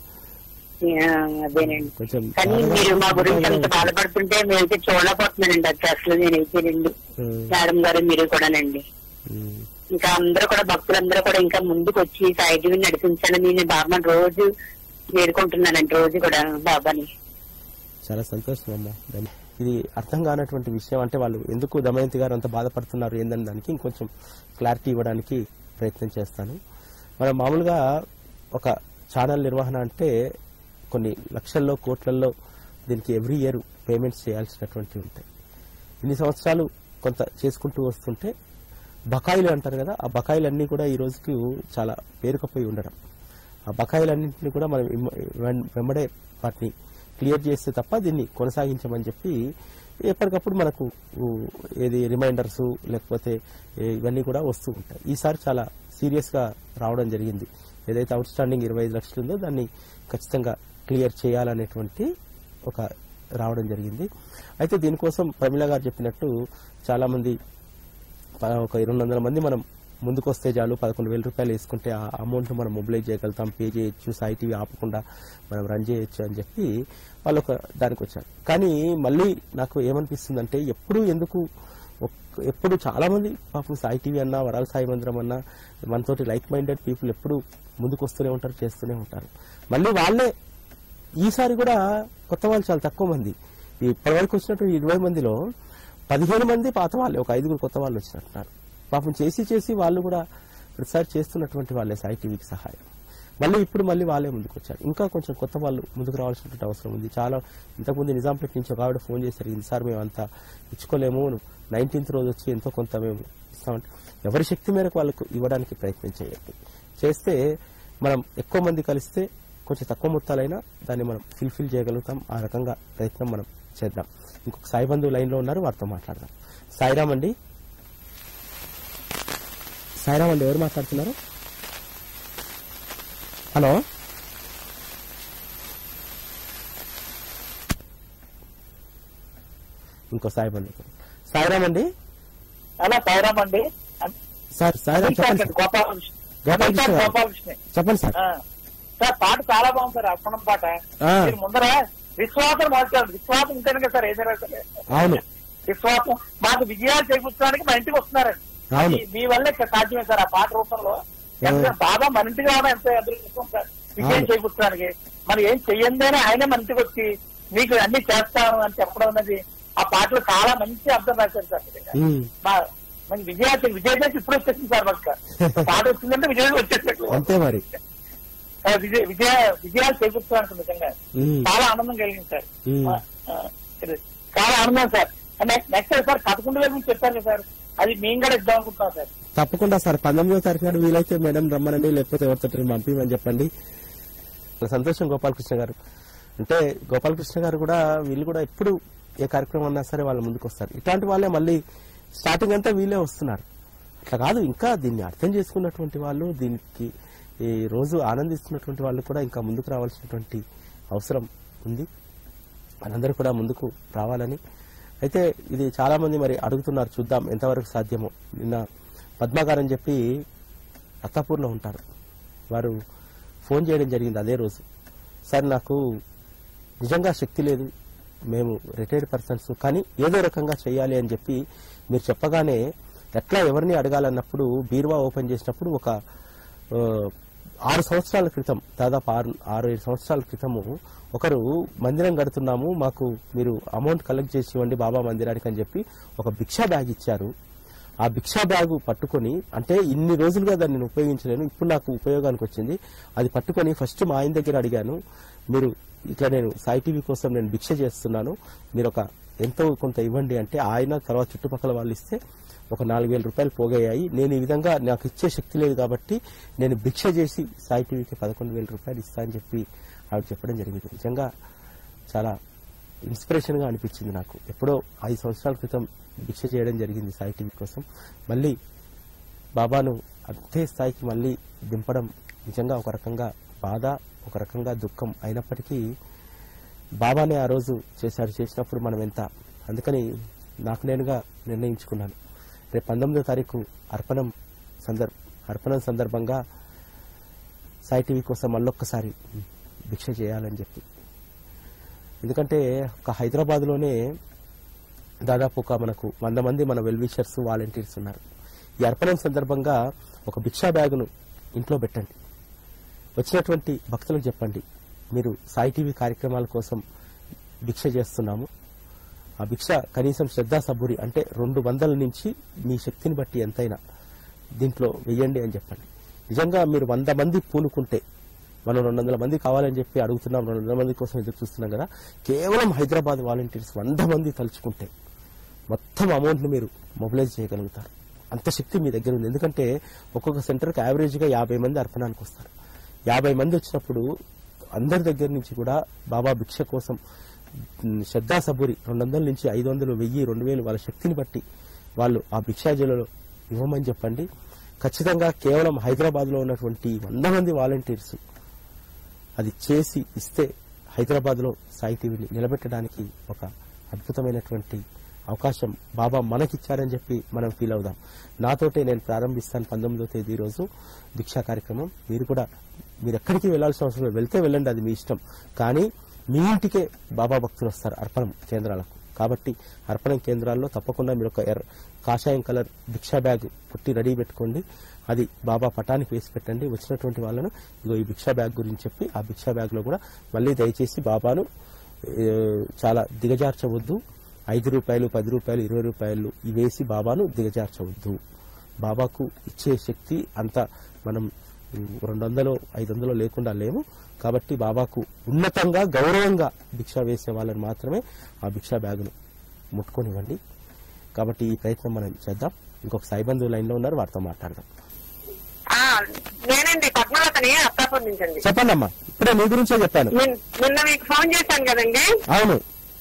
ఆ, అదేనండి కొంచెం కానీ బాధగా మీరు మా గురించి అంత ఉంటుంది. బాధపడుతుంటే మేమైతే చూడలేకపోతున్నానండి అది అసలు నేనైతేనండి ఉమ్, మేడం గారు మీరు కూడానండి ఉమ్. ఇంకా అందరూ కూడా భక్తులందరూ కూడా ఇంకా ముందుకు వచ్చి సాయిటీవీ నడిపించాలని నేను బాబాని రోజు వేడుకుంటున్నానండి రోజు కూడా బాబాని చాలా సంతోషం అమ్మా ధన్య- ఇది అర్థం కానటువంటి విషయం అంటే వాళ్ళు ఎందుకు దమయంతి గారు అంత బాధపడుతున్నారు ఏందని దానికి ఇంకొంచెం క్లారిటీ ఇవ్వడానికి ప్రయత్నం చేస్తాను మనం మామూలుగా ఒక ఛానల్ నిర్వహణ అంటే కొన్ని లక్షల్లో కోట్లల్లో దీనికి ఎవ్రీ ఇయర్ పేమెంట్స్ చేయాల్సినటువంటివి ఉంటాయి ఇన్ని సంవత్సరాలు కొంత చేసుకుంటూ వస్తుంటే బకాయిలు అంటారు కదా ఆ బకాయిలన్నీ కూడా ఈ రోజుకి చాలా పేరుకపోయి ఉండడం ఆ బకాయిలన్నింటినీ కూడా మనం ఇమ్మ- వెం- వెంబడే వాటిని క్లియర్ చేస్తే తప్ప దీన్ని కొనసాగించమని చెప్పి ఎప్పటికప్పుడు మనకు ఊ, ఏది రిమైండర్స్ లేకపోతే ఏ, ఇవన్నీ కూడా వస్తూ ఉంటాయి ఈసారి చాలా సీరియస్ గా రావడం జరిగింది ఏదైతే అవుట్ స్టాండింగ్ ఇరవై ఐదు లక్షలు ఉందో దాన్ని ఖచ్చితంగా క్లియర్ చేయాలనేటువంటి ఒక రావడం జరిగింది అయితే దీనికోసం ప్రమిళ గారు చెప్పినట్టు చాలా మంది ప- ఒక రెండు వందల మంది మనం ముందుకు వస్తే చాలు పదకొండు వేల రూపాయలు వేసుకుంటే ఆ అమౌంట్ మనం మొబిలైజ్ చేయగలుగుతాం పే చేయొచ్చు సాయి టీవీ ఆపకుండా మనం రన్ చేయొచ్చు అని చెప్పి వాళ్ళు ఒక దానికి వచ్చారు కానీ మళ్ళీ నాకు ఏమనిపిస్తుందంటే ఎప్పుడు ఎందుకు ఒక్- ఎప్పుడు చాలా మంది పాపం సాయి టీవీ అన్నా వరాల సాయి మందిరం అన్నా మనతోటి లైక్ మైండెడ్ పీపుల్ ఎప్పుడు ముందుకు వస్తూనే ఉంటారు చేస్తూనే ఉంటారు మళ్ళీ వాళ్ళే ఈసారి కూడా కొత్త వాళ్ళు చాలా తక్కువ మంది ఈ ఇప్పటివరకు వచ్చినట్టు ఇరవై మందిలో పదిహేను మంది పాత వాళ్ళే ఒక ఐదుగురు కొత్త వాళ్ళు వచ్చినట్టున్నారు పాపం చేసి చేసి వాళ్ళు కూడా ప్రతిసారి చేస్తున్నటువంటి వాళ్ళే సాయి టీవీకి సహాయం మళ్ళీ ఇప్పుడు మళ్ళీ వాళ్ళే ముందుకు వచ్చారు ఇంకా కొంచెం కొత్త వాళ్ళు ముందుకు రావాల్సినటువంటి అవసరం ఉంది చాలా ఇంతకుముందు నిజాంపేట నుంచి ఒక ఆవిడ ఫోన్ చేశారు ఈసారి మేము అంతా ఇచ్చుకోలేము నైన్టీన్త్ రోజు వచ్చి ఎంతో కొంత మేము ఇస్తామంటే ఎవరి శక్తి మేరకు వాళ్ళకు ఇవ్వడానికి ప్రయత్నం చేయండి చేస్తే మనం ఎక్కువ మంది కలిస్తే కొంచెం తక్కువ మొత్తాలైనా దాన్ని మనం ఫిల్ఫిల్ చేయగలుగుతాం ఆ రకంగా ప్రయత్నం మనం చేద్దాం ఇంకొక సాయి బంధువు లైన్ లో ఉన్నారు వారితో మాట్లాడదాం సాయిరామ్ అండి సాయిరామ్ అండి ఎవరు మాట్లాడుతున్నారు హలో ఇంకో సాయి బంధు సాయిరామ్ అండి అలా సాయిరామ్ అండి సార్ సాయిరామ్ చెప్పండి సార్. గోపాలకృష్ణ గోపాలకృష్ణ గారు. గోపాలకృష్ణ చెప్పండి సార్ ఆ. సార్ పాట చాలా బాగుంది సార్ అర్పణం పాట ఆ. మీరు ముందర విశ్వాసం మాట్లాడు విశ్వాసం ఉంటేనే కదా సార్ ఏదైనా సరే అవును విశ్వాసం మాకు విజయాలు చేకూర్చడానికి మా ఇంటికి వస్తున్నారండి అవును. మీ- మీ వల్లే ఇక్కడ సాధ్యమే సార్ ఆ పాట రూపంలో ఎంత బాబా మన ఇంటికి రావడం ఎంత అదృష్టం సార్ విజయం అవును. చేకూర్చడానికి మరి ఏం చెయ్యందేనే ఆయనే మన ఇంటికి వచ్చి మీకు అన్ని చేస్తాను అని చెప్పడం అనేది ఆ పాటలో చాలా మంచి అర్థం రాశారు సార్ నిజంగా. ఉమ్. మా మన విజయాలు విజయదేశ్ ఇప్పుడు వచ్చేసింది సార్ మాకు పాట వచ్చిందంటే విజయం వచ్చేసినట్లు అంతే మరి ఆ, విజయ విజయ విజయాలు చేకూర్చడానికి నిజంగా ఉమ్. చాలా ఆనందం కలిగింది సార్ ఉమ్. ఆ, ఆ, ఇది చాలా ఆనందం సార్ నెక్స్ట్ నెక్స్ట్ సార్ పదకొండు వేల నుంచి చెప్పారు కదా సార్ అది మేము కూడా ఇద్దాం అనుకుంటున్నాం సార్ తప్పకుండా సార్ పంతొమ్మిదో తారీఖు నాడు వీలైతే మేడం రమ్మనండి లేకపోతే ఎవరితో పంపించమని చెప్పండి సంతోషం గోపాలకృష్ణ గారు అంటే గోపాలకృష్ణ గారు కూడా వీళ్ళు కూడా ఎప్పుడు ఏ కార్యక్రమం అన్నా సరే వాళ్ళ ముందుకు వస్తారు ఇట్లాంటి వాళ్ళే మళ్ళీ స్టార్టింగ్ అంతా వీళ్ళే వస్తున్నారు అట్లా కాదు ఇంకా దీన్ని అర్థం చేసుకున్నటువంటి వాళ్ళు దీనికి ఈ రోజు ఆనందిస్తున్నటువంటి వాళ్ళు కూడా ఇంకా ముందుకు రావాల్సినటువంటి అవసరం ఉంది వాళ్ళందరూ కూడా ముందుకు రావాలని అయితే ఇది చాలా మంది మరి అడుగుతున్నారు చూద్దాం ఎంతవరకు సాధ్యమో నిన్న పద్మాగారు అని చెప్పి అత్తాపూర్లో ఉంటారు వారు ఫోన్ చేయడం జరిగింది అదే రోజు సార్ నాకు నిజంగా శక్తి లేదు మేము రిటైర్డ్ పర్సన్స్ కానీ ఏదో రకంగా చేయాలి అని చెప్పి మీరు చెప్పగానే ఎట్లా ఎవరిని అడగాలన్నప్పుడు బీరువా ఓపెన్ చేసినప్పుడు ఒక ఆ, ఆరు సంవత్సరాల క్రితం దాదాపు ఆరు ఆరు ఏడు సంవత్సరాల క్రితము ఒకరు మందిరం కడుతున్నాము మాకు మీరు అమౌంట్ కలెక్ట్ చేసి ఇవ్వండి బాబా మందిరానికి అని చెప్పి ఒక భిక్షా బ్యాగ్ ఇచ్చారు ఆ భిక్షా బ్యాగ్ పట్టుకొని అంటే ఇన్ని రోజులుగా దాన్ని నేను ఉపయోగించలేను ఇప్పుడు నాకు ఉపయోగానికి వచ్చింది అది పట్టుకొని ఫస్ట్ మా ఆయన దగ్గర అడిగాను మీరు ఇట్లా నేను సాయి టీవీ కోసం నేను భిక్ష చేస్తున్నాను మీరు ఒక ఎంతో కొంత ఇవ్వండి అంటే ఆయన తర్వాత చుట్టుపక్కల వాళ్ళు ఇస్తే ఒక నాలుగు వేల రూపాయలు పోగయ్యాయి నేను ఈ విధంగా నాకు ఇచ్చే శక్తి లేదు కాబట్టి నేను భిక్ష చేసి సాయి టీవీకి పదకొండు వేల రూపాయలు ఇస్తా అని చెప్పి ఆవిడ చెప్పడం జరిగింది నిజంగా చాలా ఇన్స్పిరేషన్ గా అనిపించింది నాకు ఎప్పుడో ఐదు సంవత్సరాల క్రితం భిక్ష చేయడం జరిగింది సాయి టీవీ కోసం మళ్ళీ బాబాను అంతే స్థాయికి మళ్ళీ దింపడం నిజంగా ఒక రకంగా బాధ ఒక రకంగా దుఃఖం అయినప్పటికీ బాబానే ఆ రోజు చేశాడు చేసినప్పుడు మనం ఎంత అందుకని నాకు నేనుగా నిర్ణయించుకున్నాను రేపు పంతొమ్మిదో తారీఖు అర్పణం సందర్భ అర్పణం సందర్భంగా సాయి టీవీ కోసం మళ్ళొక్కసారి భిక్ష చేయాలని చెప్పి ఎందుకంటే ఒక హైదరాబాద్లోనే దాదాపు ఒక మనకు వంద మంది మన వెల్విషర్స్ వాలంటీర్స్ ఉన్నారు ఈ అర్పణం సందర్భంగా ఒక భిక్షా బ్యాగును ఇంట్లో పెట్టండి వచ్చినటువంటి భక్తులకు చెప్పండి మీరు సాయి టీవీ కార్యక్రమాల కోసం భిక్ష చేస్తున్నాము ఆ భిక్ష కనీసం శ్రద్ధా సబూరి అంటే రెండు వందల నుంచి మీ శక్తిని బట్టి ఎంతైనా దీంట్లో వెయ్యండి అని చెప్పండి నిజంగా మీరు వంద మంది పూనుకుంటే మనం రెండు వందల మంది కావాలని చెప్పి అడుగుతున్నాం రెండు వందల మంది కోసం ఎదురు చూస్తున్నాం కదా కేవలం హైదరాబాద్ వాలంటీర్స్ వంద మంది తలుచుకుంటే మొత్తం అమౌంట్ని మీరు మొబిలైజ్ చేయగలుగుతారు అంత శక్తి మీ దగ్గర ఉంది ఎందుకంటే ఒక్కొక్క సెంటర్కి యావరేజ్గా యాభై మంది అర్పణానికి వస్తారు యాభై మంది వచ్చినప్పుడు అందరి దగ్గర నుంచి కూడా బాబా భిక్ష కోసం ఉమ్, శ్రద్ధా సబూరి రెండు వందల నుంచి ఐదు వందలు వెయ్యి రెండు వేలు వాళ్ళ శక్తిని బట్టి వాళ్ళు ఆ భిక్షాజీలలో ఇవ్వమని చెప్పండి ఖచ్చితంగా కేవలం హైదరాబాద్ లో ఉన్నటువంటి వంద మంది వాలంటీర్స్ అది చేసి ఇస్తే హైదరాబాద్ లో సాయి టీవీని నిలబెట్టడానికి ఒక అద్భుతమైనటువంటి అవకాశం బాబా మనకిచ్చారని చెప్పి మనం ఫీల్ అవుదాం నాతోటే నేను ప్రారంభిస్తాను పంతొమ్మిదో తేదీ రోజు దీక్షా కార్యక్రమం మీరు కూడా మీరు ఎక్కడికి వెళ్లాల్సిన అవసరం లేదు వెళ్తే వెళ్ళండి అది మీ ఇష్టం కానీ మీ ఇంటికే బాబా భక్తులు వస్తారు అర్పణం కేంద్రాలకు కాబట్టి అర్పణం కేంద్రాల్లో తప్పకుండా మీరు ఒక ఎర్ర కాషాయం కలర్ భిక్షా బ్యాగ్ పుట్టి రెడీ పెట్టుకోండి అది బాబా పటానికి వేసి పెట్టండి వచ్చినటువంటి వాళ్ళను ఇగో ఈ భిక్షా బ్యాగ్ గురించి చెప్పి ఆ భిక్షా బ్యాగ్ లో కూడా మళ్ళీ దయచేసి బాబాను ఏ, చాలా దిగజార్చవద్దు ఐదు రూపాయలు పది రూపాయలు ఇరవై రూపాయలు ఇవేసి బాబాను దిగజార్చవద్దు బాబాకు ఇచ్చే శక్తి అంత మనం ఉమ్, రెండు వందలు ఐదు వందలు లేకుండా లేము కాబట్టి బాబాకు ఉన్నతంగా గౌరవంగా భిక్ష వేసే వాళ్ళని మాత్రమే ఆ భిక్షా బ్యాగును ముట్టుకొనివ్వండి కాబట్టి ఈ ప్రయత్నం మనం చేద్దాం ఇంకొక సాయిబంధు లైన్ లో ఉన్నారు వారితో మాట్లాడదాం ఆ, నేనండి పద్మలతని అత్తాపూర్ నుంచి అండి చెప్పండి అమ్మా ఇప్పుడే మీ గురించే చెప్పాను నిన్- నిన్న మీకు ఫోన్ చేశాను కదండి అవును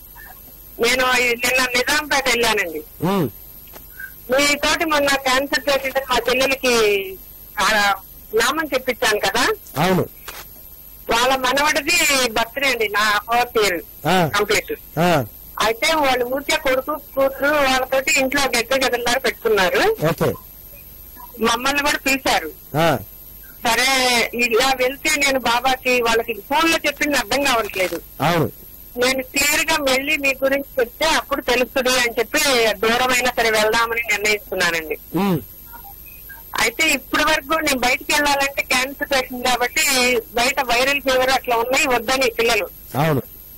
నేను ఈ నిన్న నిజాంపేట వెళ్ళానండి ఉమ్, మీతోటి మొన్న క్యాన్సర్ పేషెంట్ మా చెల్లెలకి ఆ, నామం చెప్పించాను కదా అవును వాళ్ళ మనవడిది బర్త్డే అండి నా ఫోర్త్ ఇయర్ ఆ, కంప్లీట్ ఆ, అయితే వాళ్ళు ఊరికే కొడుకు కూతురు వాళ్ళతోటి ఇంట్లో గెట్ టుగెదర్ పెట్టుకున్నారు ఓకే మమ్మల్ని కూడా పిలిచారు ఆ, సరే ఇలా వెళ్తే నేను బాబాకి వాళ్ళకి ఫోన్ లో చెప్పింది అర్థం కావట్లేదు అవును నేను క్లియర్ గా వెళ్ళి మీ గురించి చెప్తే అప్పుడు తెలుస్తుంది అని చెప్పి దూరమైనా సరే వెళ్దామని నిర్ణయిస్తున్నానండి ఉమ్, అయితే ఇప్పటి వరకు నేను బయటికి వెళ్ళాలంటే క్యాన్సర్ పేషెంట్ కాబట్టి బయట వైరల్ ఫీవర్ అట్లా ఉన్నాయి వద్దని పిల్లలు అవును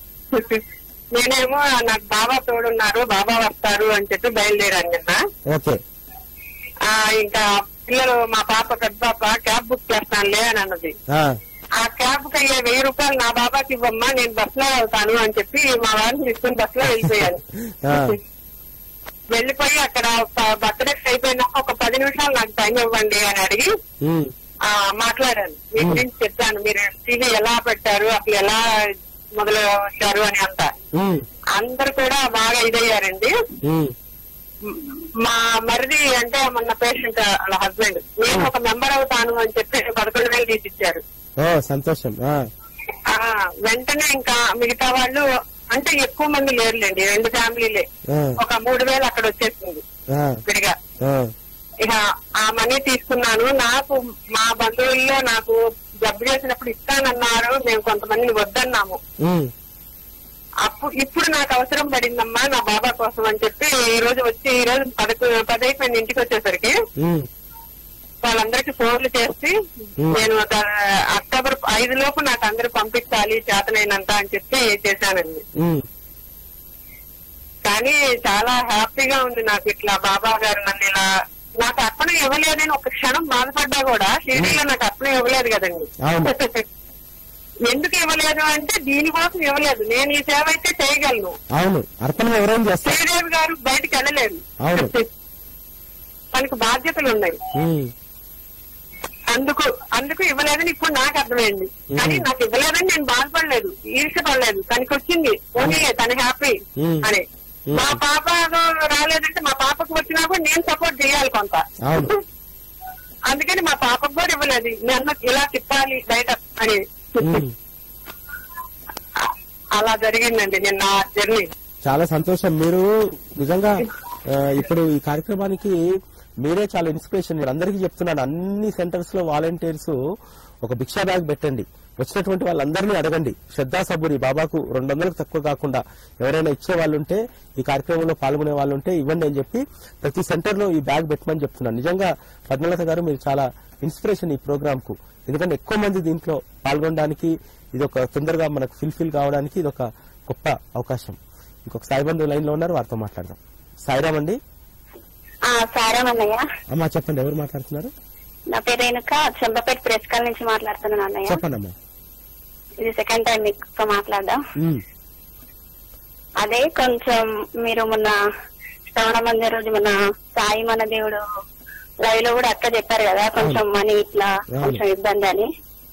నేనేమో నాకు బాబా తోడున్నారు బాబా వస్తారు అని చెప్పి బయలుదేరాను నిన్న ఓకే ఆ, ఇంకా పిల్లలు మా పాప పెద్ద పాప క్యాబ్ బుక్ చేస్తానులే అని అన్నది ఆ, ఆ క్యాబ్ కి అయ్యే వెయ్యి రూపాయలు నా బాబాకి ఇవ్వమ్మా నేను బస్ లో వెళ్తాను అని చెప్పి మా వారిని తీసుకుని బస్ లో వెళ్ళిపోయాను ఆ. వెళ్ళిపోయి అక్కడ బర్త్డే అయిపోయినాక ఒక పది నిమిషాలు నాకు టైం ఇవ్వండి అని అడిగి ఉమ్, ఆ మాట్లాడాను మీ గురించి చెప్పాను మీరు టీవీ ఎలా పెట్టారు అసలు ఎలా మొదలు వచ్చారు అని అంతా ఉమ్, అందరు కూడా బాగా ఇదయ్యారండి ఉమ్, మా మరిది అంటే మొన్న పేషెంట్ వాళ్ళ హస్బెండ్ నేను ఒక మెంబర్ అవుతాను అని చెప్పి పదకొండు వేలు తీసిచ్చారు ఓ సంతోషం ఆ, ఆ వెంటనే ఇంకా మిగతా వాళ్ళు అంటే ఎక్కువ మంది లేరులేండి రెండు ఫ్యామిలీలే ఆ, ఒక మూడు వేలు అక్కడ వచ్చేసింది ఆ, విడిగా ఆ, ఇక ఆ మనీ తీసుకున్నాను నాకు మా బంధువుల్లో నాకు జబ్బు చేసినప్పుడు ఇస్తానన్నారు మేము కొంతమందిని వద్దన్నాము ఉమ్, అప్పుడు ఇప్పుడు నాకు అవసరం పడిందమ్మా నా బాబా కోసం అని చెప్పి ఈ రోజు వచ్చి ఈ రోజు పదకొ పది అయిపోయింది ఇంటికి వచ్చేసరికి ఉమ్, వాళ్ళందరికి ఫోన్లు చేసి నేను ఒక అక్టోబర్ ఐదు లోపు నాకు అందరు పంపించాలి చేతనైనంత అని చెప్పి చేశానండి ఉమ్, కానీ చాలా హ్యాపీగా ఉంది నాకు ఇట్లా బాబా గారు నన్ను ఇలా నాకు అర్పణ ఇవ్వలేదని ఒక క్షణం బాధపడ్డా కూడా షిరిడీలో నాకు అర్పణ ఇవ్వలేదు కదండి అవును. ఎందుకు ఇవ్వలేదు అంటే దీనికోసం ఇవ్వలేదు నేను ఈ సేవ అయితే చేయగలను అవును అర్పణ ఎవరైనా చేస్తారు శ్రీదేవి గారు బయటకు వెళ్ళలేరు అవును. తనకు బాధ్యతలు ఉన్నాయి ఉమ్, అందుకు అందుకు ఇవ్వలేదని ఇప్పుడు నాకు అర్థమైంది కానీ నాకు ఇవ్వలేదని నేను బాధపడలేదు ఈర్షపడలేదు తనకి వచ్చింది ఓన్లీ తన హ్యాపీ మ్మ్. అని మ్మ్. మా పాప రాలేదంటే మా పాపకు వచ్చినా కూడా నేను సపోర్ట్ చేయాలి కొంత అవును. అందుకని మా పాపకు కూడా ఇవ్వలేదు నన్ను ఇలా తిప్పాలి బయట అని ఉమ్, అలా జరిగిందండి నిన్న జర్నీ చాలా సంతోషం మీరు నిజంగా ఆ, ఇప్పుడు ఈ కార్యక్రమానికి మీరే చాలా ఇన్స్పిరేషన్ మీరు అందరికీ చెప్తున్నాను అన్ని సెంటర్స్ లో వాలంటీర్స్ ఒక భిక్షా బ్యాగ్ పెట్టండి వచ్చినటువంటి వాళ్ళందరినీ అడగండి శ్రద్ధా సబూరి బాబాకు రెండు వందలకు తక్కువ కాకుండా ఎవరైనా ఇచ్చే వాళ్ళు ఉంటే ఈ కార్యక్రమంలో పాల్గొనే వాళ్ళు ఉంటే ఇవ్వండి అని చెప్పి ప్రతి సెంటర్ లో ఈ బ్యాగ్ పెట్టమని చెప్తున్నాను నిజంగా పద్మలత గారు మీరు చాలా ఇన్స్పిరేషన్ ఈ ప్రోగ్రామ్ కు ఎందుకంటే ఎక్కువ మంది దీంట్లో పాల్గొనడానికి ఇది ఒక తొందరగా మనకు ఫిల్ఫిల్ కావడానికి ఇది ఒక గొప్ప అవకాశం ఇంకొక సాయిబంధు లైన్ లో ఉన్నారు వారితో మాట్లాడదాం సాయిరామ్ అండి సారామన్నయ్య అమ్మా చెప్పండి ఎవరు మాట్లాడుతున్నారు నా పేరు రేణుక చెంపపేట ప్రెస్ కాల్ నుంచి మాట్లాడుతున్నాను అన్నయ్య చెప్పండి అమ్మా ఇది సెకండ్ టైం మీతో మాట్లాడదాం ఉమ్, అదే కొంచెం మీరు మొన్న శ్రవణ మందిర రోజు మన సాయి మన దేవుడు లైవ్ లో కూడా అక్క చెప్పారు కదా కొంచెం మనీ ఇట్లా అవును. కొంచెం ఇబ్బంది అని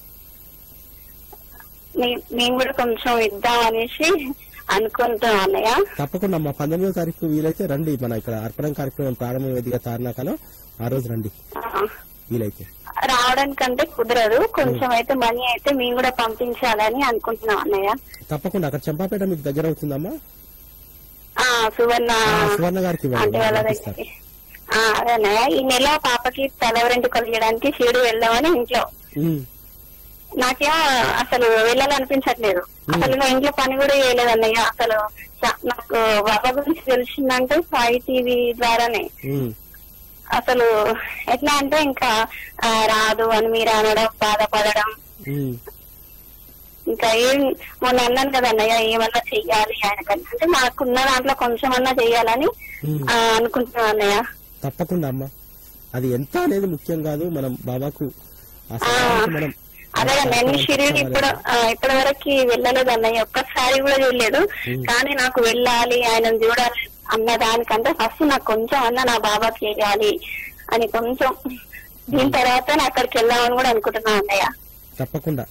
మీ- మేము కూడా కొంచెం ఇద్దాం అనేసి అనుకుంటున్నాం అన్నయ్య తప్పకుండా అమ్మా పంతొమ్మిదో తారీఖు వీలైతే రండి మన ఇక్కడ అర్పణం కార్యక్రమం ప్రారంభ వేదిక తారణాకలో ఆ రోజు రండి ఆ, వీలైతే రావడానికంటే కుదరదు కొంచెం అయితే మనీ అయితే మేము కూడా పంపించాలని అనుకుంటున్నాం అన్నయ్య తప్పకుండా అక్కడ చంపాపేట మీకు దగ్గర అవుతుందమ్మా ఆ సువర్ణ ఆ, సువర్ణ గారికి ఇవ్వండి, అంటే వాళ్ళ పంపిస్తారు. దగ్గరికి ఆ, అదే అన్నయ్య ఈ నెల పాపకి తలవరింటి కలిగడానికి షీడు వెళ్దామని ఇంట్లో ఉమ్, నాకే అసలు వెళ్ళాలనిపించట్లేదు అసలు నా ఇంట్లో పని కూడా చేయలేదు అన్నయ్య అసలు చ- నాకు బాబా గురించి తెలిసిందంటే సాయి టీవీ ద్వారానే ఉమ్, అసలు ఎట్లా అంటే ఇంకా ఆ, రాదు అని మీరు అనడం బాధపడడం ఉమ్, ఇంకా ఏం మొన్న అన్నాను కదా అన్నయ్య ఏమన్నా చెయ్యాలి ఆయనకని అంటే నాకున్న దాంట్లో కొంచెమన్నా చెయ్యాలని ఉమ్. ఆ, అనుకుంటున్నాను అన్నయ్య తప్పకుండా అమ్మా అది ఎంత అనేది ముఖ్యం కాదు మనం బాబాకు ఆ సమయానికి మనం అదే నేను షిరిడి ఇప్పుడు ఆ, ఇప్పటి వరకు వెళ్ళలేదు అన్నయ్య ఒక్కసారి కూడా చూడలేదు కానీ నాకు వెళ్ళాలి ఆయన చూడాలి అన్న దానికంటే ఫస్ట్ నాకు కొంచెం అన్న నా బాబా చేయాలి అని కొంచెం దీని తర్వాత నేను అక్కడికి వెళ్దామని కూడా అనుకుంటున్నాను అన్నయ్య తప్పకుండా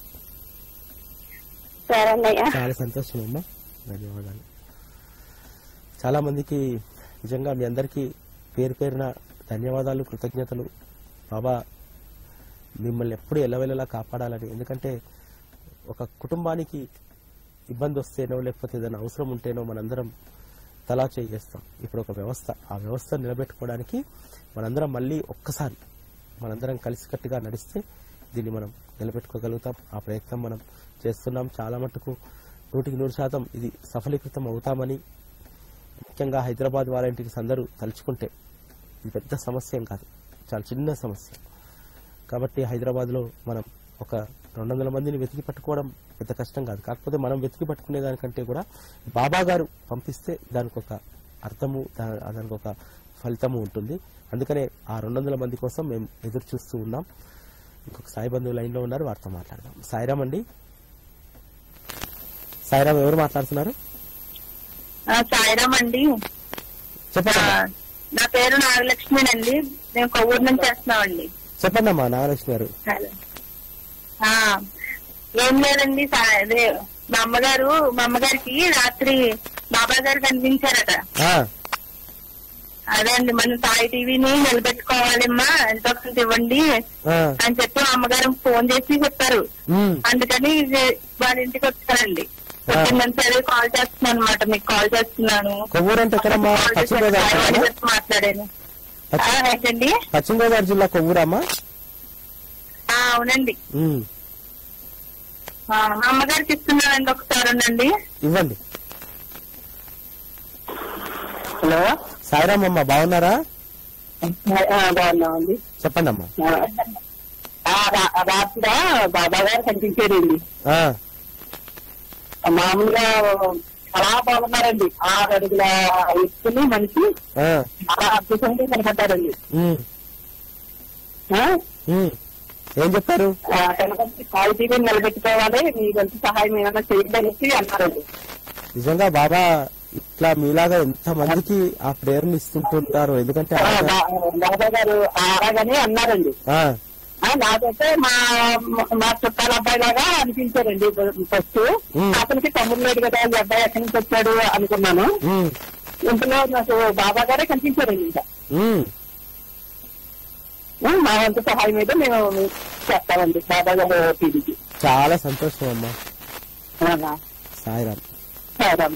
సరే అన్నయ్య చాలా సంతోషం అమ్మా ధన్యవాదాలు చాలా మందికి నిజంగా మీ అందరికీ పేరు పేరున ధన్యవాదాలు కృతజ్ఞతలు బాబా మిమ్మల్ని ఎప్పుడు ఎల్లవెల్లలా కాపాడాలని ఎందుకంటే ఒక కుటుంబానికి ఇబ్బంది వస్తేనో లేకపోతే ఏదైనా అవసరం ఉంటేనో మనందరం తలా చేస్తాం ఇప్పుడు ఒక వ్యవస్థ ఆ వ్యవస్థ నిలబెట్టుకోవడానికి మనందరం మళ్ళీ ఒక్కసారి మనందరం కలిసికట్టుగా నడిస్తే దీన్ని మనం నిలబెట్టుకోగలుగుతాం ఆ ప్రయత్నం మనం చేస్తున్నాం చాలా మటుకు నూటికి నూరు శాతం ఇది సఫలీకృతం అవుతామని ముఖ్యంగా హైదరాబాద్ వాలంటీర్స్ అందరూ తలుచుకుంటే ఇది పెద్ద సమస్య ఏం కాదు చాలా చిన్న సమస్య కాబట్టి హైదరాబాద్ లో మనం ఒక రెండు వందల మందిని వెతికి పట్టుకోవడం పెద్ద కష్టం కాదు కాకపోతే మనం వెతికి పట్టుకునే దానికంటే కూడా బాబా గారు పంపిస్తే దానికి ఒక అర్థము దా- దానికి ఒక ఫలితము ఉంటుంది అందుకనే ఆ రెండు వందల మంది కోసం మేము ఎదురు చూస్తూ ఉన్నాం ఇంకొక సాయి బంధువు లైన్ లో ఉన్నారు వారితో మాట్లాడదాం సాయిరామ్ అండి సాయిరామ్ ఎవరు మాట్లాడుతున్నారు సాయిరామ్ అండి చెప్పండి ఆ, నా పేరు నాగలక్ష్మి అండి మేము కొవ్వూరు నుంచి చేస్తున్నామండి చెప్పండి అమ్మా నాగలక్ష్మి గారు ఆ, ఏం లేదండి సా- అదే మా అమ్మగారు మా అమ్మగారికి రాత్రి బాబా గారు కనిపించారట ఆ, అదే అండి మన సాయి టీవీని నిలబెట్టుకోవాలమ్మా ఎంతో కొంత ఇవ్వండి ఆ, అని చెప్పి మా అమ్మగారు ఫోన్ చేసి చెప్పారు ఉమ్, అందుకని ఇది వాళ్ళ ఇంటికి వచ్చానండి పొద్దున్నంత అదే కాల్ చేస్తున్నాను అనమాట మీకు కాల్ చేస్తున్నాను కొవ్వూరు అంటే ఎక్కడమ్మా కాల్ చేసి పశ్చిమ గోదావరి సాయి జిల్లానా? గారితో మాట్లాడాను ఆ, ఏంటండి పశ్చిమ గోదావరి జిల్లా కొవ్వూరమ్మా ఆ, అవునండి ఉమ్, ఆ, మా అమ్మగారికి ఇస్తున్నానండి ఒకసారి ఉండండి ఇవ్వండి హలో సాయిరామ్ అమ్మ బాగున్నారా బాగున్నామండి చెప్పండి అమ్మా ఆ, రా- రాత్రి బాబా గారు కనిపించారండి ఆ, మామూలుగా చాలా బాగున్నారండి ఆరు అడుగుల ఎత్తుని మనిషి ఆ, చాలా అద్భుతంగా కనపడ్డారండి ఉమ్, ఆ? ఉమ్. ఏం చెప్పారు ఆ, కనపడి సాయి టీవీని నిలబెట్టుకోవాలి మీ వంతు సహాయం ఏమైనా చేయండి అనేసి అన్నారండి నిజంగా బాబా ఇట్లా మీలాగా ఎంత మందికి ఆ ప్రేరణ ఇస్తుంటుంటారు ఎందుకంటే ఆ, ఆయన- బా- బాబా గారు అలాగని అన్నారండి ఆ, ఆ, నాకైతే మా మా చుట్టాల అబ్బాయి లాగా అనిపించారండి ఫస్ట్ ఉమ్. అతనికి తమ్ముడు లేడు కదా ఈ అబ్బాయి ఎక్కడి నుంచి వచ్చాడు అనుకున్నాను ఉమ్, ఇంతలో నాకు బాబా గారే కనిపించారండి ఇంకా ఉమ్. ఉమ్, మా వంతు సహాయం అయితే మేము చేస్తామండి బాబా గారు టీవీకి చాలా సంతోషం అమ్మా అవునా? సాయిరామ్ సారం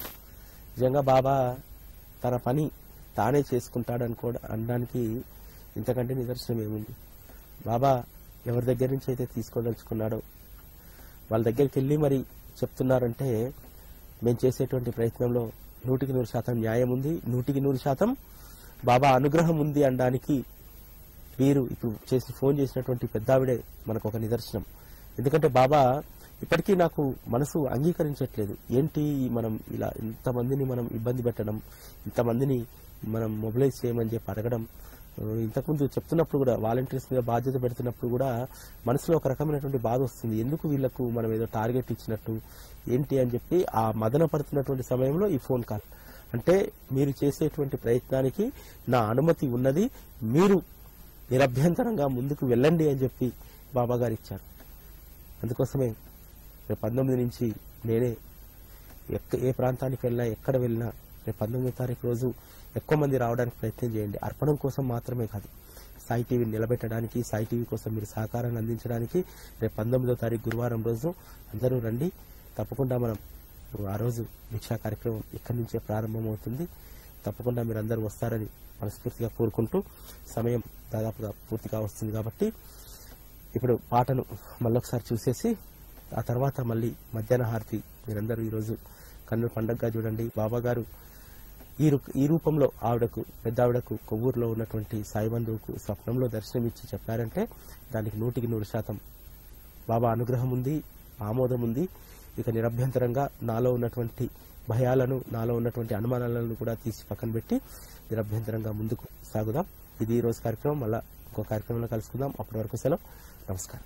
నిజంగా బాబా తన పని తానే చేసుకుంటాడు అనుకో అనడానికి ఇంతకంటే నిదర్శనం ఏముంది బాబా ఎవరి దగ్గర నుంచి అయితే తీసుకోదలుచుకున్నాడో వాళ్ళ దగ్గరికి వెళ్ళి మరి చెప్తున్నారంటే మేము చేసేటువంటి ప్రయత్నంలో నూటికి నూరు శాతం న్యాయం ఉంది నూటికి నూరు శాతం బాబా అనుగ్రహం ఉంది అనడానికి వీరు ఇప్పుడు చేసి ఫోన్ చేసినటువంటి పెద్దావిడే మనకు ఒక నిదర్శనం ఎందుకంటే బాబా ఇప్పటికీ నాకు మనసు అంగీకరించట్లేదు ఏంటి ఈ మనం ఇలా ఇంతమందిని మనం ఇబ్బంది పెట్టడం ఇంతమందిని మనం మొబిలైజ్ చేయమని చెప్పి అడగడం ఆ, ఇంతకుముందు చెప్తున్నప్పుడు కూడా వాలంటీర్స్ మీద బాధ్యత పెడుతున్నప్పుడు కూడా మనసులో ఒక రకమైనటువంటి బాధ వస్తుంది ఎందుకు వీళ్ళకు మనం ఏదో టార్గెట్ ఇచ్చినట్టు ఏంటి అని చెప్పి ఆ మదన పడుతున్నటువంటి సమయంలో ఈ ఫోన్ కాల్ అంటే మీరు చేసేటువంటి ప్రయత్నానికి నా అనుమతి ఉన్నది మీరు నిరభ్యంతరంగా ముందుకు వెళ్ళండి అని చెప్పి బాబా గారు ఇచ్చారు అందుకోసమే రేపు పంతొమ్మిది నుంచి నేనే ఎక్క ఏ ప్రాంతానికి వెళ్ళినా ఎక్కడ వెళ్ళినా రేపు పంతొమ్మిదో తారీఖు రోజు ఎక్కువ మంది రావడానికి ప్రయత్నం చేయండి అర్పణం కోసం మాత్రమే కాదు సాయి టీవీని నిలబెట్టడానికి సాయి టీవీ కోసం మీరు సహకారాన్ని అందించడానికి రేపు పంతొమ్మిదో తారీఖు గురువారం రోజు అందరూ రండి తప్పకుండా మనం ఆ రోజు భిక్షా కార్యక్రమం ఇక్కడి నుంచే ప్రారంభమవుతుంది తప్పకుండా మీరు అందరూ వస్తారని మనస్ఫూర్తిగా కోరుకుంటూ సమయం దాదాపుగా పూర్తిగా వస్తుంది కాబట్టి ఇప్పుడు పాటను మళ్ళొకసారి చూసేసి ఆ తర్వాత మళ్ళీ మధ్యాహ్న హారతి మీరందరూ ఈరోజు కన్ను పండగగా చూడండి బాబా గారు ఈ రు- ఈ రూపంలో ఆవిడకు పెద్ద ఆవిడకు కొవ్వూరులో ఉన్నటువంటి సాయిబంధువుకు స్వప్నంలో దర్శనమిచ్చి చెప్పారంటే దానికి నూటికి నూరు శాతం బాబా అనుగ్రహం ఉంది ఆమోదం ఉంది ఇక నిరభ్యంతరంగా నాలో ఉన్నటువంటి భయాలను నాలో ఉన్నటువంటి అనుమానాలను కూడా తీసి పక్కన పెట్టి నిరభ్యంతరంగా ముందుకు సాగుదాం ఇది ఈ రోజు కార్యక్రమం మళ్ళా ఇంకో కార్యక్రమంలో కలుసుకుందాం అప్పటి వరకు సెలవు నమస్కారం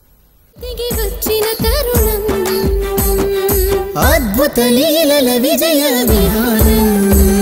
దిగి వచ్చిన తరుణం అద్భుత లీలల విజయ విహారం